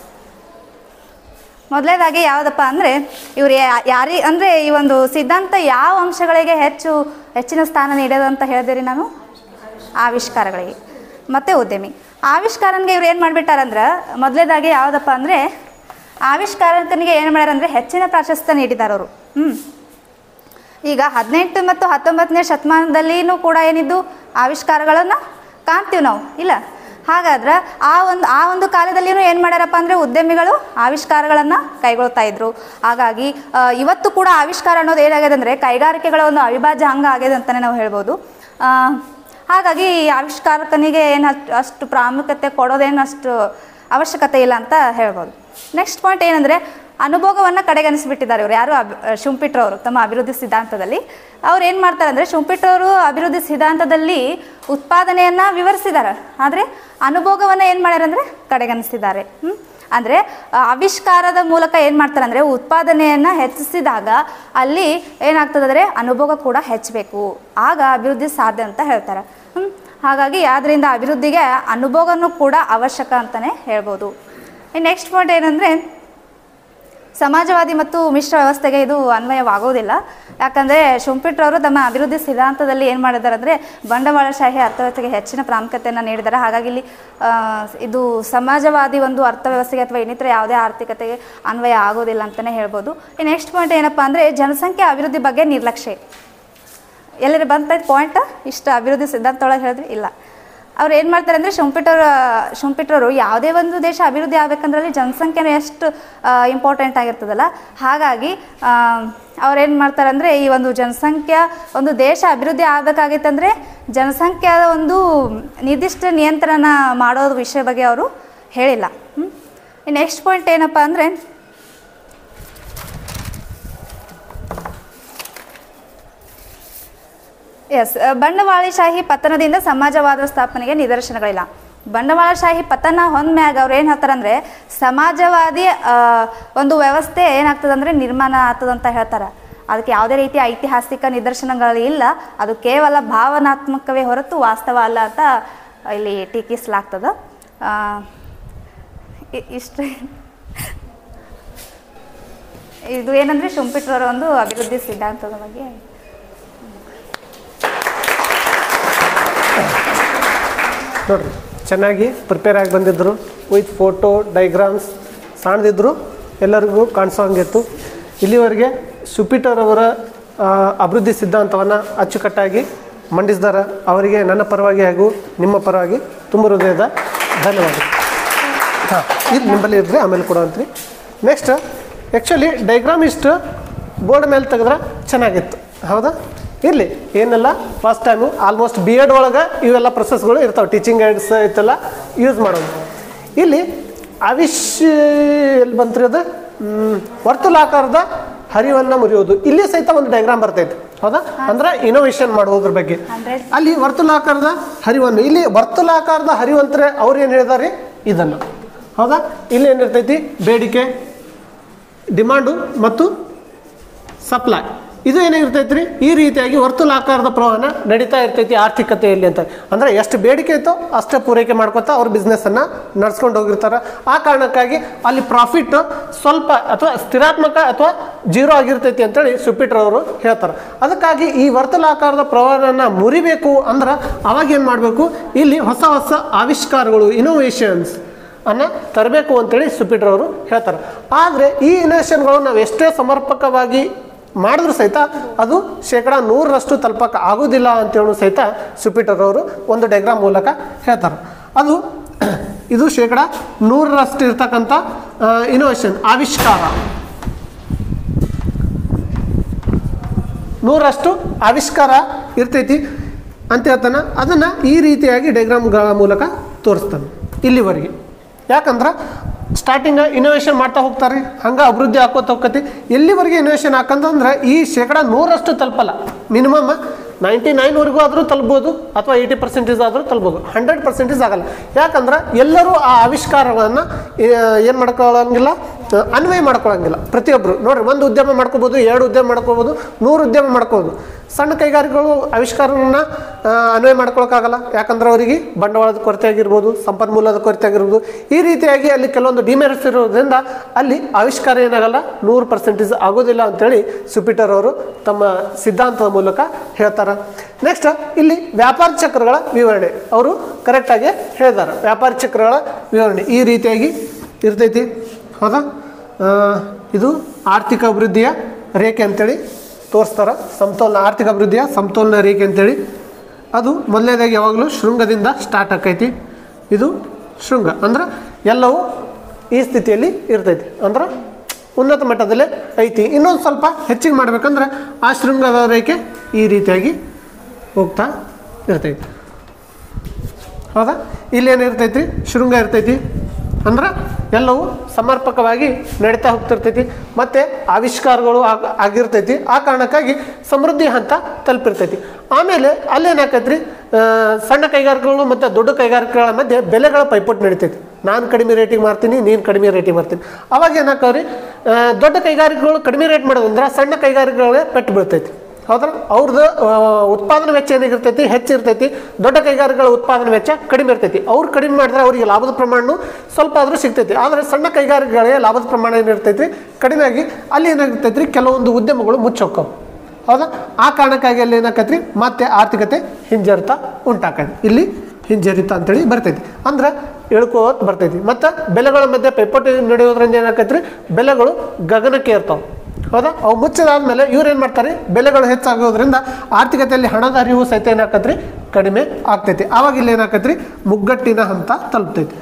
ಮೊದಲನೇದಾಗಿ ಯಾವುದಪ್ಪ ಅಂದರೆ ಇವರು ಯಾರಿ ಅಂದರೆ ಈ ಒಂದು ಸಿದ್ಧಾಂತ ಯಾವ ಅಂಶಗಳಿಗೆ ಹೆಚ್ಚು ಹೆಚ್ಚಿನ ಸ್ಥಾನ ನೀಡೋದು ಅಂತ ಹೇಳಿದಿರಿ ನಾನು ಆವಿಷ್ಕಾರಗಳಿಗೆ ಮತ್ತು ಉದ್ಯಮಿ ಆವಿಷ್ಕಾರನಿಗೆ ಇವ್ರು ಏನು ಮಾಡಿಬಿಟ್ಟಾರಂದ್ರೆ ಮೊದಲನೇದಾಗಿ ಯಾವುದಪ್ಪ ಅಂದರೆ ಆವಿಷ್ಕಾರಕನಿಗೆ ಏನು ಮಾಡ್ಯಾರಂದ್ರೆ ಹೆಚ್ಚಿನ ಪ್ರಾಶಸ್ತ್ಯ ನೀಡಿದ್ದಾರೆ ಅವರು ಹ್ಞೂ ಈಗ ಹದಿನೆಂಟು ಮತ್ತು ಹತ್ತೊಂಬತ್ತನೇ ಶತಮಾನದಲ್ಲಿನೂ ಕೂಡ ಏನಿದ್ದು ಆವಿಷ್ಕಾರಗಳನ್ನು ಕಾಣ್ತೀವಿ ನಾವು ಇಲ್ಲ ಹಾಗಾದ್ರೆ ಆ ಒಂದು ಆ ಒಂದು ಕಾಲದಲ್ಲಿನೂ ಏನು ಮಾಡ್ಯಾರಪ್ಪ ಅಂದರೆ ಉದ್ಯಮಿಗಳು ಆವಿಷ್ಕಾರಗಳನ್ನು ಕೈಗೊಳ್ತಾ ಇದ್ರು ಹಾಗಾಗಿ ಆ, ಇವತ್ತು ಕೂಡ ಆವಿಷ್ಕಾರ ಅನ್ನೋದು ಏನಾಗಿದೆ ಅಂದರೆ ಕೈಗಾರಿಕೆಗಳ ಒಂದು ಅವಿಭಾಜ್ಯ ಅಂಗ ಆಗಿದೆ ಅಂತಲೇ ನಾವು ಹೇಳ್ಬೋದು ಆ, ಹಾಗಾಗಿ ಈ ಆವಿಷ್ಕಾರಕನಿಗೆ ಏನು ಅಷ್ಟು ಅಷ್ಟು ಪ್ರಾಮುಖ್ಯತೆ ಕೊಡೋದೇನು ಅಷ್ಟು ಅವಶ್ಯಕತೆ ಇಲ್ಲ ಅಂತ ಹೇಳ್ಬೋದು ನೆಕ್ಸ್ಟ್ ಪಾಯಿಂಟ್ ಏನಂದರೆ ಅನುಭೋಗವನ್ನು ಕಡೆಗಣಿಸಿಬಿಟ್ಟಿದ್ದಾರೆ ಇವರು ಯಾರು ಅಬ್ ಶುಂಪಿಟ್ರವರು ತಮ್ಮ ಅಭಿವೃದ್ಧಿ ಸಿದ್ಧಾಂತದಲ್ಲಿ ಅವ್ರು ಏನು ಮಾಡ್ತಾರೆ ಅಂದರೆ ಶುಂಪಿಟ್ರವರು ಅಭಿವೃದ್ಧಿ ಸಿದ್ಧಾಂತದಲ್ಲಿ ಉತ್ಪಾದನೆಯನ್ನು ವಿವರಿಸಿದ್ದಾರೆ ಆದರೆ ಅನುಭೋಗವನ್ನು ಏನು ಮಾಡ್ಯಾರ ಅಂದರೆ ಕಡೆಗಣಿಸಿದ್ದಾರೆ ಹ್ಮ್? ಅಂದರೆ ಆವಿಷ್ಕಾರದ ಮೂಲಕ ಏನು ಮಾಡ್ತಾರೆ ಅಂದರೆ ಉತ್ಪಾದನೆಯನ್ನು ಹೆಚ್ಚಿಸಿದಾಗ ಅಲ್ಲಿ ಏನಾಗ್ತದೆ ಅಂದರೆ ಅನುಭೋಗ ಕೂಡ ಹೆಚ್ಚಬೇಕು ಆಗ ಅಭಿವೃದ್ಧಿ ಸಾಧ್ಯ ಅಂತ ಹೇಳ್ತಾರೆ ಹ್ಮ್? ಹಾಗಾಗಿ ಅದರಿಂದ ಅಭಿವೃದ್ಧಿಗೆ ಅನುಭೋಗನೂ ಕೂಡ ಅವಶ್ಯಕ ಅಂತಲೇ ಹೇಳ್ಬೋದು ನೆಕ್ಸ್ಟ್ ಪಾಯಿಂಟ್ ಏನಂದರೆ ಸಮಾಜವಾದಿ ಮತ್ತು ಮಿಶ್ರ ವ್ಯವಸ್ಥೆಗೆ ಇದು ಅನ್ವಯವಾಗೋದಿಲ್ಲ ಯಾಕಂದರೆ ಶುಂಪಿಟ್ರವರು ತಮ್ಮ ಅಭಿವೃದ್ಧಿ ಸಿದ್ಧಾಂತದಲ್ಲಿ ಏನು ಮಾಡಿದ್ದಾರೆ ಅಂದರೆ ಬಂಡವಾಳಶಾಹಿ ಅರ್ಥವ್ಯವಸ್ಥೆಗೆ ಹೆಚ್ಚಿನ ಪ್ರಾಮುಖ್ಯತೆಯನ್ನು ನೀಡಿದ್ದಾರೆ ಹಾಗಾಗಿ ಇಲ್ಲಿ ಆ, ಇದು ಸಮಾಜವಾದಿ ಒಂದು ಅರ್ಥವ್ಯವಸ್ಥೆಗೆ ಅಥವಾ ಇನ್ನಿತರ ಯಾವುದೇ ಆರ್ಥಿಕತೆಗೆ ಅನ್ವಯ ಆಗೋದಿಲ್ಲ ಅಂತಲೇ ಹೇಳ್ಬೋದು ಈ ನೆಕ್ಸ್ಟ್ ಪಾಯಿಂಟ್ ಏನಪ್ಪ ಅಂದರೆ ಜನಸಂಖ್ಯೆ ಅಭಿವೃದ್ಧಿ ಬಗ್ಗೆ ನಿರ್ಲಕ್ಷ್ಯ ಎಲ್ಲರೂ ಬಂತೈತೆ ಪಾಯಿಂಟ್ ಇಷ್ಟು ಅಭಿವೃದ್ಧಿ ಸಿದ್ಧಾಂತ ಒಳಗೆ ಹೇಳಿದ್ರಿ ಇಲ್ಲ ಅವ್ರು ಏನು ಮಾಡ್ತಾರೆ ಅಂದರೆ ಶುಂಪಿಟರ್ ಶುಂಪಿಟ್ರವರು ಯಾವುದೇ ಒಂದು ದೇಶ ಅಭಿವೃದ್ಧಿ ಆಗ್ಬೇಕಂದ್ರಲ್ಲಿ ಜನಸಂಖ್ಯೆನೂ ಎಷ್ಟು ಇಂಪಾರ್ಟೆಂಟ್ ಆಗಿರ್ತದಲ್ಲ ಹಾಗಾಗಿ ಅವ್ರು ಏನು ಮಾಡ್ತಾರೆ ಅಂದರೆ ಈ ಒಂದು ಜನಸಂಖ್ಯಾ ಒಂದು ದೇಶ ಅಭಿವೃದ್ಧಿ ಆಗಬೇಕಾಗಿತ್ತಂದರೆ ಜನಸಂಖ್ಯೆಯ ಒಂದು ನಿರ್ದಿಷ್ಟ ನಿಯಂತ್ರಣ ಮಾಡೋದು ವಿಷಯ ಬಗ್ಗೆ ಅವರು ಹೇಳಿಲ್ಲ ನೆಕ್ಸ್ಟ್ ಪಾಯಿಂಟ್ ಏನಪ್ಪ ಅಂದರೆ ಎಸ್ ಬಂಡವಾಳಶಾಹಿ ಪತನದಿಂದ ಸಮಾಜವಾದ ಸ್ಥಾಪನೆಗೆ ನಿದರ್ಶನಗಳಿಲ್ಲ ಬಂಡವಾಳಶಾಹಿ ಪತನ ಹೊಂದ್ಮ್ಯಾಗ ಅವ್ರು ಏನು ಹೇಳ್ತಾರಂದ್ರೆ ಸಮಾಜವಾದಿ ಆ, ಒಂದು ವ್ಯವಸ್ಥೆ ಏನಾಗ್ತದಂದ್ರೆ ನಿರ್ಮಾಣ ಆಗ್ತದಂತ ಹೇಳ್ತಾರೆ ಅದಕ್ಕೆ ಯಾವುದೇ ರೀತಿಯ ಐತಿಹಾಸಿಕ ನಿದರ್ಶನಗಳು ಇಲ್ಲ ಅದು ಕೇವಲ ಭಾವನಾತ್ಮಕವೇ ಹೊರತು ವಾಸ್ತವ ಅಲ್ಲ ಅಂತ ಇಲ್ಲಿ ಟೀಕಿಸಲಾಗ್ತದ ಆ, ಇ- ಇಷ್ಟೇ ಇದು ಏನಂದ್ರೆ ಶುಂಪಿಟ್ರವರ ಒಂದು ಅಭಿವೃದ್ಧಿ ಸಿದ್ಧಾಂತದ ಬಗ್ಗೆ ನೋಡ್ರಿ ಚೆನ್ನಾಗಿ ಪ್ರಿಪೇರ್ ಆಗಿ ಬಂದಿದ್ದರು ವಿತ್ ಫೋಟೋ ಡೈಗ್ರಾಮ್ಸ್ ಸಣ್ಣದಿದ್ರು ಎಲ್ಲರಿಗೂ ಕಾಣಿಸೋ ಹಂಗಿತ್ತು ಇಲ್ಲಿವರೆಗೆ ಸುಪಿಟರ್ ಅವರ ಆ, ಅಭಿವೃದ್ಧಿ ಸಿದ್ಧಾಂತವನ್ನು ಅಚ್ಚುಕಟ್ಟಾಗಿ ಮಂಡಿಸಿದಾರ ಅವರಿಗೆ ನನ್ನ ಪರವಾಗಿ ಹಾಗೂ ನಿಮ್ಮ ಪರವಾಗಿ ತುಂಬ ಹೃದಯದ ಧನ್ಯವಾದ ಹಾಂ ಇದು ನಿಮ್ಮಲ್ಲಿ ಇರ್ರಿ ಆಮೇಲೆ ಕೊಡುವಂತ್ರಿ ನೆಕ್ಸ್ಟ್ ಆ್ಯಕ್ಚುಲಿ ಡೈಗ್ರಾಮ್ ಇಷ್ಟು ಬೋರ್ಡ್ ಮೇಲೆ ತೆಗೆದ್ರೆ ಚೆನ್ನಾಗಿತ್ತು ಹೌದಾ ಇರಲಿ ಏನೆಲ್ಲ first time almost B Ed ಒಳಗೆ ಇವೆಲ್ಲ ಪ್ರೊಸೆಸ್ಗಳು ಇರ್ತಾವೆ ಟೀಚಿಂಗ್ ಏಡ್ಸ್ ಇತ್ತೆಲ್ಲ ಯೂಸ್ ಮಾಡೋದು ಇಲ್ಲಿ ಅವಿಶ್ ಎಲ್ಲಿ ಬಂತ್ರಿ ಅದು ಹ್ಮ್, ವರ್ತುಲಾಕಾರದ ಹರಿವನ್ನು ಮುರಿಯೋದು ಇಲ್ಲಿ ಸಹಿತ ಒಂದು ಡೈಗ್ರಾಮ್ ಬರ್ತೈತೆ ಹೌದಾ ಅಂದ್ರೆ ಇನೋವೇಷನ್ ಮಾಡೋದ್ರ ಬಗ್ಗೆ Hundred. ಅಲ್ಲಿ ವರ್ತುಲಾಕಾರದ ಹರಿವನ್ನು ಇಲ್ಲಿ ವರ್ತುಲಾಕಾರದ ಹರಿವಂತರೆ ಅವ್ರು ಏನು ಹೇಳಿದಾರೆ ಇದನ್ನು ಹೌದಾ ಇಲ್ಲಿ ಏನಿರ್ತೈತಿ ಬೇಡಿಕೆ ಡಿಮಾಂಡು ಮತ್ತು ಸಪ್ಲೈ ಇದು ಏನಾಗಿರ್ತೈತಿ ರೀ ಈ ರೀತಿಯಾಗಿ ವರ್ತುಲಾಕಾರದ ಪ್ರವಾಹನ ನಡೀತಾ ಇರ್ತೈತಿ ಆರ್ಥಿಕತೆಯಲ್ಲಿ ಅಂತ ಅಂದ್ರೆ ಎಷ್ಟು ಬೇಡಿಕೆ ಇತ್ತೋ ಅಷ್ಟೇ ಪೂರೈಕೆ ಮಾಡ್ಕೊತಾ ಅವ್ರ ಬಿಸ್ನೆಸ್ಸನ್ನು ನಡ್ಸ್ಕೊಂಡು ಹೋಗಿರ್ತಾರೆ ಆ ಕಾರಣಕ್ಕಾಗಿ ಅಲ್ಲಿ ಪ್ರಾಫಿಟ್ ಸ್ವಲ್ಪ ಅಥವಾ ಸ್ಥಿರಾತ್ಮಕ ಅಥವಾ ಜೀರೋ ಆಗಿರ್ತೈತಿ ಅಂತೇಳಿ ಸುಪ್ಪಿಟ್ರವರು ಹೇಳ್ತಾರೆ ಅದಕ್ಕಾಗಿ ಈ ವರ್ತುಲಾಕಾರದ ಪ್ರವಾಹನ ಮುರಿಬೇಕು ಅಂದ್ರೆ ಅವಾಗ ಏನು ಮಾಡಬೇಕು ಇಲ್ಲಿ ಹೊಸ ಹೊಸ ಆವಿಷ್ಕಾರಗಳು ಇನೋವೇಷನ್ಸ್ ಅನ್ನ ತರಬೇಕು ಅಂತೇಳಿ ಸುಪ್ಪಿಟ್ರವರು ಹೇಳ್ತಾರೆ ಆದರೆ ಈ ಇನೋವೇಷನ್ಗಳು ನಾವು ಎಷ್ಟೇ ಸಮರ್ಪಕವಾಗಿ ಮಾಡಿದ್ರು ಸಹಿತ ಅದು ಶೇಕಡ ನೂರರಷ್ಟು ತಲುಪಕ್ಕೆ ಆಗೋದಿಲ್ಲ ಅಂತೇಳಿ ಸಹಿತ ಸುಪ್ಪಿಟರ್ ಅವರು ಒಂದು ಡೈಗ್ರಾಮ್ ಮೂಲಕ ಹೇಳ್ತಾರೆ ಅದು ಇದು ಶೇಕಡ ನೂರರಷ್ಟು ಇರ್ತಕ್ಕಂಥ ಇನೋವೇಷನ್ ಆವಿಷ್ಕಾರ ನೂರಷ್ಟು ಆವಿಷ್ಕಾರ ಇರ್ತೈತಿ ಅಂತ ಹೇಳ್ತಾನೆ ಅದನ್ನು ಈ ರೀತಿಯಾಗಿ ಡೈಗ್ರಾಮ್ಗಳ ಮೂಲಕ ತೋರಿಸ್ತಾನೆ ಇಲ್ಲಿವರೆಗೆ ಯಾಕಂದ್ರೆ ಸ್ಟಾರ್ಟಿಂಗ್ ಇನೋವೇಷನ್ ಮಾಡ್ತಾ ಹೋಗ್ತಾರೆ ಹಂಗೆ ಅಭಿವೃದ್ಧಿ ಹಾಕೋತ ಹೋಗ್ತೈತಿ ಎಲ್ಲಿವರೆಗೆ ಇನೋವೇಷನ್ ಹಾಕಂತಂದ್ರೆ ಈ ಶೇಕಡ ನೂರಷ್ಟು ತಲುಪಲ್ಲ ಮಿನಿಮಮ್ ನೈಂಟಿ ನೈನ್ವರೆಗೂ ಆದರೂ ತಲುಪ್ಬೋದು ಅಥವಾ ಏಯ್ಟಿ ಪರ್ಸೆಂಟೇಜ್ ಆದರೂ ತಲುಪ್ಬೋದು ಹಂಡ್ರೆಡ್ ಪರ್ಸೆಂಟೇಜ್ ಆಗಲ್ಲ ಯಾಕಂದ್ರೆ ಎಲ್ಲರೂ ಆ ಆವಿಷ್ಕಾರಗಳನ್ನು ಏನು ಮಾಡ್ಕೊಳ್ಳಂಗಿಲ್ಲ ಆ, ಅನ್ವಯ ಮಾಡ್ಕೊಳಂಗಿಲ್ಲ ಪ್ರತಿಯೊಬ್ಬರು ನೋಡ್ರಿ ಒಂದು ಉದ್ಯಮ ಮಾಡ್ಕೋಬೋದು ಎರಡು ಉದ್ಯಮ ಮಾಡ್ಕೋಬೋದು ನೂರು ಉದ್ಯಮ ಮಾಡ್ಕೋಬೋದು ಸಣ್ಣ ಕೈಗಾರಿಕೆಗಳು ಆವಿಷ್ಕಾರಗಳನ್ನ ಆ, ಅನ್ವಯ ಮಾಡ್ಕೊಳಕ್ಕಾಗಲ್ಲ ಯಾಕಂದ್ರೆ ಅವರಿಗೆ ಬಂಡವಾಳದ ಕೊರತೆ ಆಗಿರ್ಬೋದು ಸಂಪನ್ಮೂಲದ ಕೊರತೆ ಆಗಿರ್ಬೋದು ಈ ರೀತಿಯಾಗಿ ಅಲ್ಲಿ ಕೆಲವೊಂದು ಡಿಮೆರಿಟ್ಸ್ ಇರೋದ್ರಿಂದ ಅಲ್ಲಿ ಆವಿಷ್ಕಾರ ಏನಾಗಲ್ಲ ನೂರು ಪರ್ಸೆಂಟೇಜ್ ಆಗೋದಿಲ್ಲ ಅಂತೇಳಿ ಸುಪೀಟರ್ ಅವರು ತಮ್ಮ ಸಿದ್ಧಾಂತದ ಮೂಲಕ ಹೇಳ್ತಾರೆ ನೆಕ್ಸ್ಟ್ ಇಲ್ಲಿ ವ್ಯಾಪಾರ ಚಕ್ರಗಳ ವಿವರಣೆ ಅವರು ಕರೆಕ್ಟಾಗಿ ಹೇಳಿದ್ದಾರೆ ವ್ಯಾಪಾರ ಚಕ್ರಗಳ ವಿವರಣೆ ಈ ರೀತಿಯಾಗಿ ಇರ್ತೈತಿ ಹೌದಾ ಆ, ಇದು ಆರ್ಥಿಕ ಅಭಿವೃದ್ಧಿಯ ರೇಖೆ ಅಂತೇಳಿ ತೋರಿಸ್ತಾರೆ ಸಮತೋಲನ ಆರ್ಥಿಕ ಅಭಿವೃದ್ಧಿಯ ಸಮತೋಲನ ರೇಖೆ ಅಂತೇಳಿ ಅದು ಮೊದಲನೇದಾಗಿ ಯಾವಾಗಲೂ ಶೃಂಗದಿಂದ ಸ್ಟಾರ್ಟ್ ಆಕೈತಿ ಇದು ಶೃಂಗ ಅಂದ್ರೆ ಎಲ್ಲವೂ ಈ ಸ್ಥಿತಿಯಲ್ಲಿ ಇರ್ತೈತಿ ಅಂದ್ರೆ ಉನ್ನತ ಮಟ್ಟದಲ್ಲೇ ಐತಿ ಇನ್ನೊಂದು ಸ್ವಲ್ಪ ಹೆಚ್ಚಿಗೆ ಮಾಡ್ಬೇಕಂದ್ರೆ ಆ ಶೃಂಗದ ರೇಖೆ ಈ ರೀತಿಯಾಗಿ ಹೋಗ್ತಾ ಇರ್ತೈತಿ ಹೌದಾ ಇಲ್ಲೇನು ಇರ್ತೈತಿ ಶೃಂಗ ಇರ್ತೈತಿ ಅಂದ್ರೆ ಎಲ್ಲವೂ ಸಮರ್ಪಕವಾಗಿ ನಡೀತಾ ಹೋಗ್ತಿರ್ತೈತಿ ಮತ್ತು ಆವಿಷ್ಕಾರಗಳು ಆಗ್ ಆಗಿರ್ತೈತಿ ಆ ಕಾರಣಕ್ಕಾಗಿ ಸಮೃದ್ಧಿ ಹಂತ ತಲುಪಿರ್ತೈತಿ ಆಮೇಲೆ ಅಲ್ಲೇನಾಕೈತ್ರಿ ಆ, ಸಣ್ಣ ಕೈಗಾರಿಕೆಗಳು ಮತ್ತು ದೊಡ್ಡ ಕೈಗಾರಿಕೆಗಳ ಮಧ್ಯೆ ಬೆಲೆಗಳ ಪೈಪೋಟಿ ನಡೀತೈತಿ ನಾನು ಕಡಿಮೆ ರೇಟಿಗೆ ಮಾರ್ತೀನಿ ನೀನು ಕಡಿಮೆ ರೇಟಿಗೆ ಮಾರ್ತೀನಿ ಅವಾಗ ಏನಾಕವ್ರಿ ಆ, ದೊಡ್ಡ ಕೈಗಾರಿಕೆಗಳು ಕಡಿಮೆ ರೇಟ್ ಮಾಡೋದಂದ್ರೆ ಸಣ್ಣ ಕೈಗಾರಿಕೆಗಳಿಗೆ ಪೆಟ್ಟು ಬೀಳ್ತೈತಿ ಹೌದಾ ಅವ್ರದ್ದು ಆ, ಉತ್ಪಾದನಾ ವೆಚ್ಚ ಏನಾಗಿರ್ತೈತಿ ಹೆಚ್ಚಿರ್ತೈತಿ ದೊಡ್ಡ ಕೈಗಾರಿಕೆಗಳ ಉತ್ಪಾದನಾ ವೆಚ್ಚ ಕಡಿಮೆ ಇರ್ತೈತಿ ಅವ್ರು ಕಡಿಮೆ ಮಾಡಿದ್ರೆ ಅವರಿಗೆ ಲಾಭದ ಪ್ರಮಾಣ ಸ್ವಲ್ಪ ಆದರೂ ಸಿಗ್ತೈತಿ ಆದರೆ ಸಣ್ಣ ಕೈಗಾರಿಕೆಗಳಿಗೆ ಲಾಭದ ಪ್ರಮಾಣ ಏನಿರ್ತೈತಿ ಕಡಿಮೆ ಆಗಿ ಅಲ್ಲಿ ಏನಾಗಿರ್ತೈತಿ ಕೆಲವೊಂದು ಉದ್ಯಮಗಳು ಮುಚ್ಚೋಕ್ಕವು ಹೌದಾ ಆ ಕಾರಣಕ್ಕಾಗಿ ಅಲ್ಲಿ ಏನಾಕತ್ರಿ ಮತ್ತೆ ಆರ್ಥಿಕತೆ ಹಿಂಜರಿತ ಉಂಟಾಕೈತಿ ಇಲ್ಲಿ ಹಿಂಜರಿತ ಅಂತೇಳಿ ಬರ್ತೈತಿ ಅಂದ್ರೆ ಇಳ್ಕೋತ್ ಬರ್ತೈತಿ ಮತ್ತು ಬೆಲೆಗಳ ಮಧ್ಯೆ ಪೈಪೋಟಿ ನಡೆಯೋದ್ರಿಂದ ಏನಾಕೈತ್ರಿ ಬೆಲೆಗಳು ಗಗನಕ್ಕೆ ಇರ್ತಾವೆ ಹೌದಾ ಅವು ಮುಚ್ಚಿದಾದ್ಮೇಲೆ ಇವ್ರು ಏನು ಮಾಡ್ತಾರೆ ಬೆಲೆಗಳು ಹೆಚ್ಚಾಗೋದ್ರಿಂದ ಆರ್ಥಿಕತೆಯಲ್ಲಿ ಹಣದ ಅರಿವು ಸಹಿತ ಏನಾಕತ್ರಿ ಕಡಿಮೆ ಆಗ್ತೈತಿ ಆವಾಗ ಇಲ್ಲಿ ಏನಾಕತ್ರಿ ಮುಗ್ಗಟ್ಟಿನ ಹಂತ ತಲುಪ್ತೈತಿ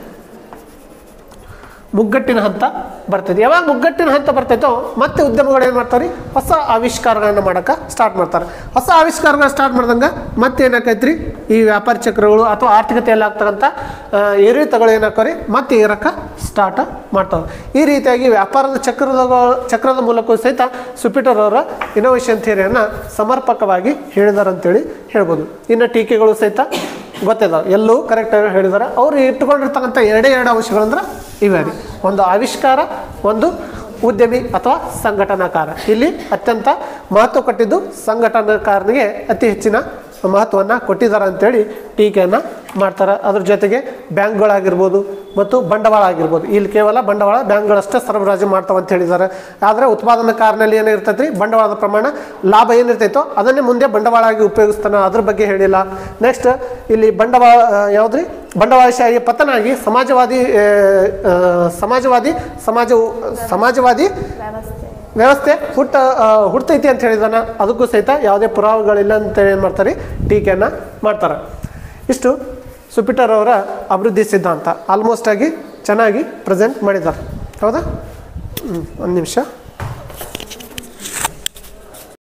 ಮುಗ್ಗಟ್ಟಿನ ಹಂತ ಬರ್ತೈತಿ ಯಾವಾಗ ಮುಗ್ಗಟ್ಟಿನ ಹಂತ ಬರ್ತೈತೋ ಮತ್ತೆ ಉದ್ಯಮಗಳು ಏನು ಮಾಡ್ತಾರೆ ಹೊಸ ಆವಿಷ್ಕಾರಗಳನ್ನು ಮಾಡೋಕೆ ಸ್ಟಾರ್ಟ್ ಮಾಡ್ತಾರೆ ಹೊಸ ಆವಿಷ್ಕಾರಗಳು ಸ್ಟಾರ್ಟ್ ಮಾಡ್ದಂಗೆ ಮತ್ತೆ ಏನಾಕೈತ್ರಿ ಈ ವ್ಯಾಪಾರ ಚಕ್ರಗಳು ಅಥವಾ ಆರ್ಥಿಕತೆಯಲ್ಲಿ ಆಗ್ತಕ್ಕಂಥ ಆ, ಏರಿಳಿತಗಳು ಏನಾಕವ್ರಿ ಮತ್ತೆ ಏರಕ್ಕೆ ಸ್ಟಾರ್ಟ್ ಮಾಡ್ತಾವೆ ಈ ರೀತಿಯಾಗಿ ವ್ಯಾಪಾರದ ಚಕ್ರದ ಚಕ್ರದ ಮೂಲಕ ಸಹಿತ ಸುಪೀಟರ್ ಅವರ ಇನೋವೇಷನ್ ಥಿಯರಿಯನ್ನು ಸಮರ್ಪಕವಾಗಿ ಹೇಳಿದಾರೆ ಅಂತೇಳಿ ಹೇಳ್ಬೋದು ಇನ್ನು ಟೀಕೆಗಳು ಸಹಿತ ಗೊತ್ತಿದಾವೆ ಎಲ್ಲವೂ ಕರೆಕ್ಟಾಗಿ ಹೇಳಿದ್ದಾರೆ ಅವ್ರು ಇಟ್ಕೊಂಡಿರ್ತಕ್ಕಂಥ ಎರಡೇ ಎರಡು ಅಂಶಗಳಂದ್ರೆ ಇವೆ ರೀ ಒಂದು ಆವಿಷ್ಕಾರ ಒಂದು ಉದ್ಯಮಿ ಅಥವಾ ಸಂಘಟನಾಕಾರ ಇಲ್ಲಿ ಅತ್ಯಂತ ಮಹತ್ವ ಕೊಟ್ಟಿದ್ದು ಸಂಘಟನಾಕಾರನಿಗೆ ಅತಿ ಹೆಚ್ಚಿನ ಮಹತ್ವವನ್ನು ಕೊಟ್ಟಿದ್ದಾರೆ ಅಂತೇಳಿ ಟೀಕೆಯನ್ನು ಮಾಡ್ತಾರೆ ಅದ್ರ ಜೊತೆಗೆ ಬ್ಯಾಂಕ್ಗಳಾಗಿರ್ಬೋದು ಮತ್ತು ಬಂಡವಾಳ ಆಗಿರ್ಬೋದು ಇಲ್ಲಿ ಕೇವಲ ಬಂಡವಾಳ ಬ್ಯಾಂಕ್ಗಳಷ್ಟೇ ಸರಬರಾಜು ಮಾಡ್ತಾವೆ ಅಂತ ಹೇಳಿದ್ದಾರೆ ಆದರೆ ಉತ್ಪಾದನಕಾರನಲ್ಲಿ ಏನಿರ್ತೈತೆ ರೀ ಬಂಡವಾಳದ ಪ್ರಮಾಣ ಲಾಭ ಏನಿರ್ತೈತೋ ಅದನ್ನೇ ಮುಂದೆ ಬಂಡವಾಳ ಆಗಿ ಉಪಯೋಗಿಸ್ತಾನೆ ಅದ್ರ ಬಗ್ಗೆ ಹೇಳಿಲ್ಲ ನೆಕ್ಸ್ಟ್ ಇಲ್ಲಿ ಬಂಡವಾಳ ಆ, ಯಾವ್ದ್ರಿ ಬಂಡವಾಳಶಾಹಿ ಪತನ ಆಗಿ ಸಮಾಜವಾದಿ ಆ, ಆ, ಸಮಾಜವಾದಿ ಸಮಾಜ ಸಮಾಜವಾದಿ ವ್ಯವಸ್ಥೆ ವ್ಯವಸ್ಥೆ ಹುಟ್ಟ ಆ, ಹುಡ್ತೈತಿ ಅಂತ ಹೇಳಿದಾನ ಅದಕ್ಕೂ ಸಹಿತ ಯಾವುದೇ ಪುರಾವೆಗಳಿಲ್ಲ ಅಂತ ಏನು ಮಾಡ್ತಾರೆ ಟೀಕೆಯನ್ನು ಮಾಡ್ತಾರೆ ಇಷ್ಟು ಸುಪಿಟರ್ ಅವರ ಅಭಿವೃದ್ಧಿ ಸಿದ್ಧಾಂತ ಆಲ್ಮೋಸ್ಟ್ ಆಗಿ ಚೆನ್ನಾಗಿ ಪ್ರೆಸೆಂಟ್ ಮಾಡಿದ್ದಾರೆ ಹೌದಾ ಒಂದು ನಿಮಿಷ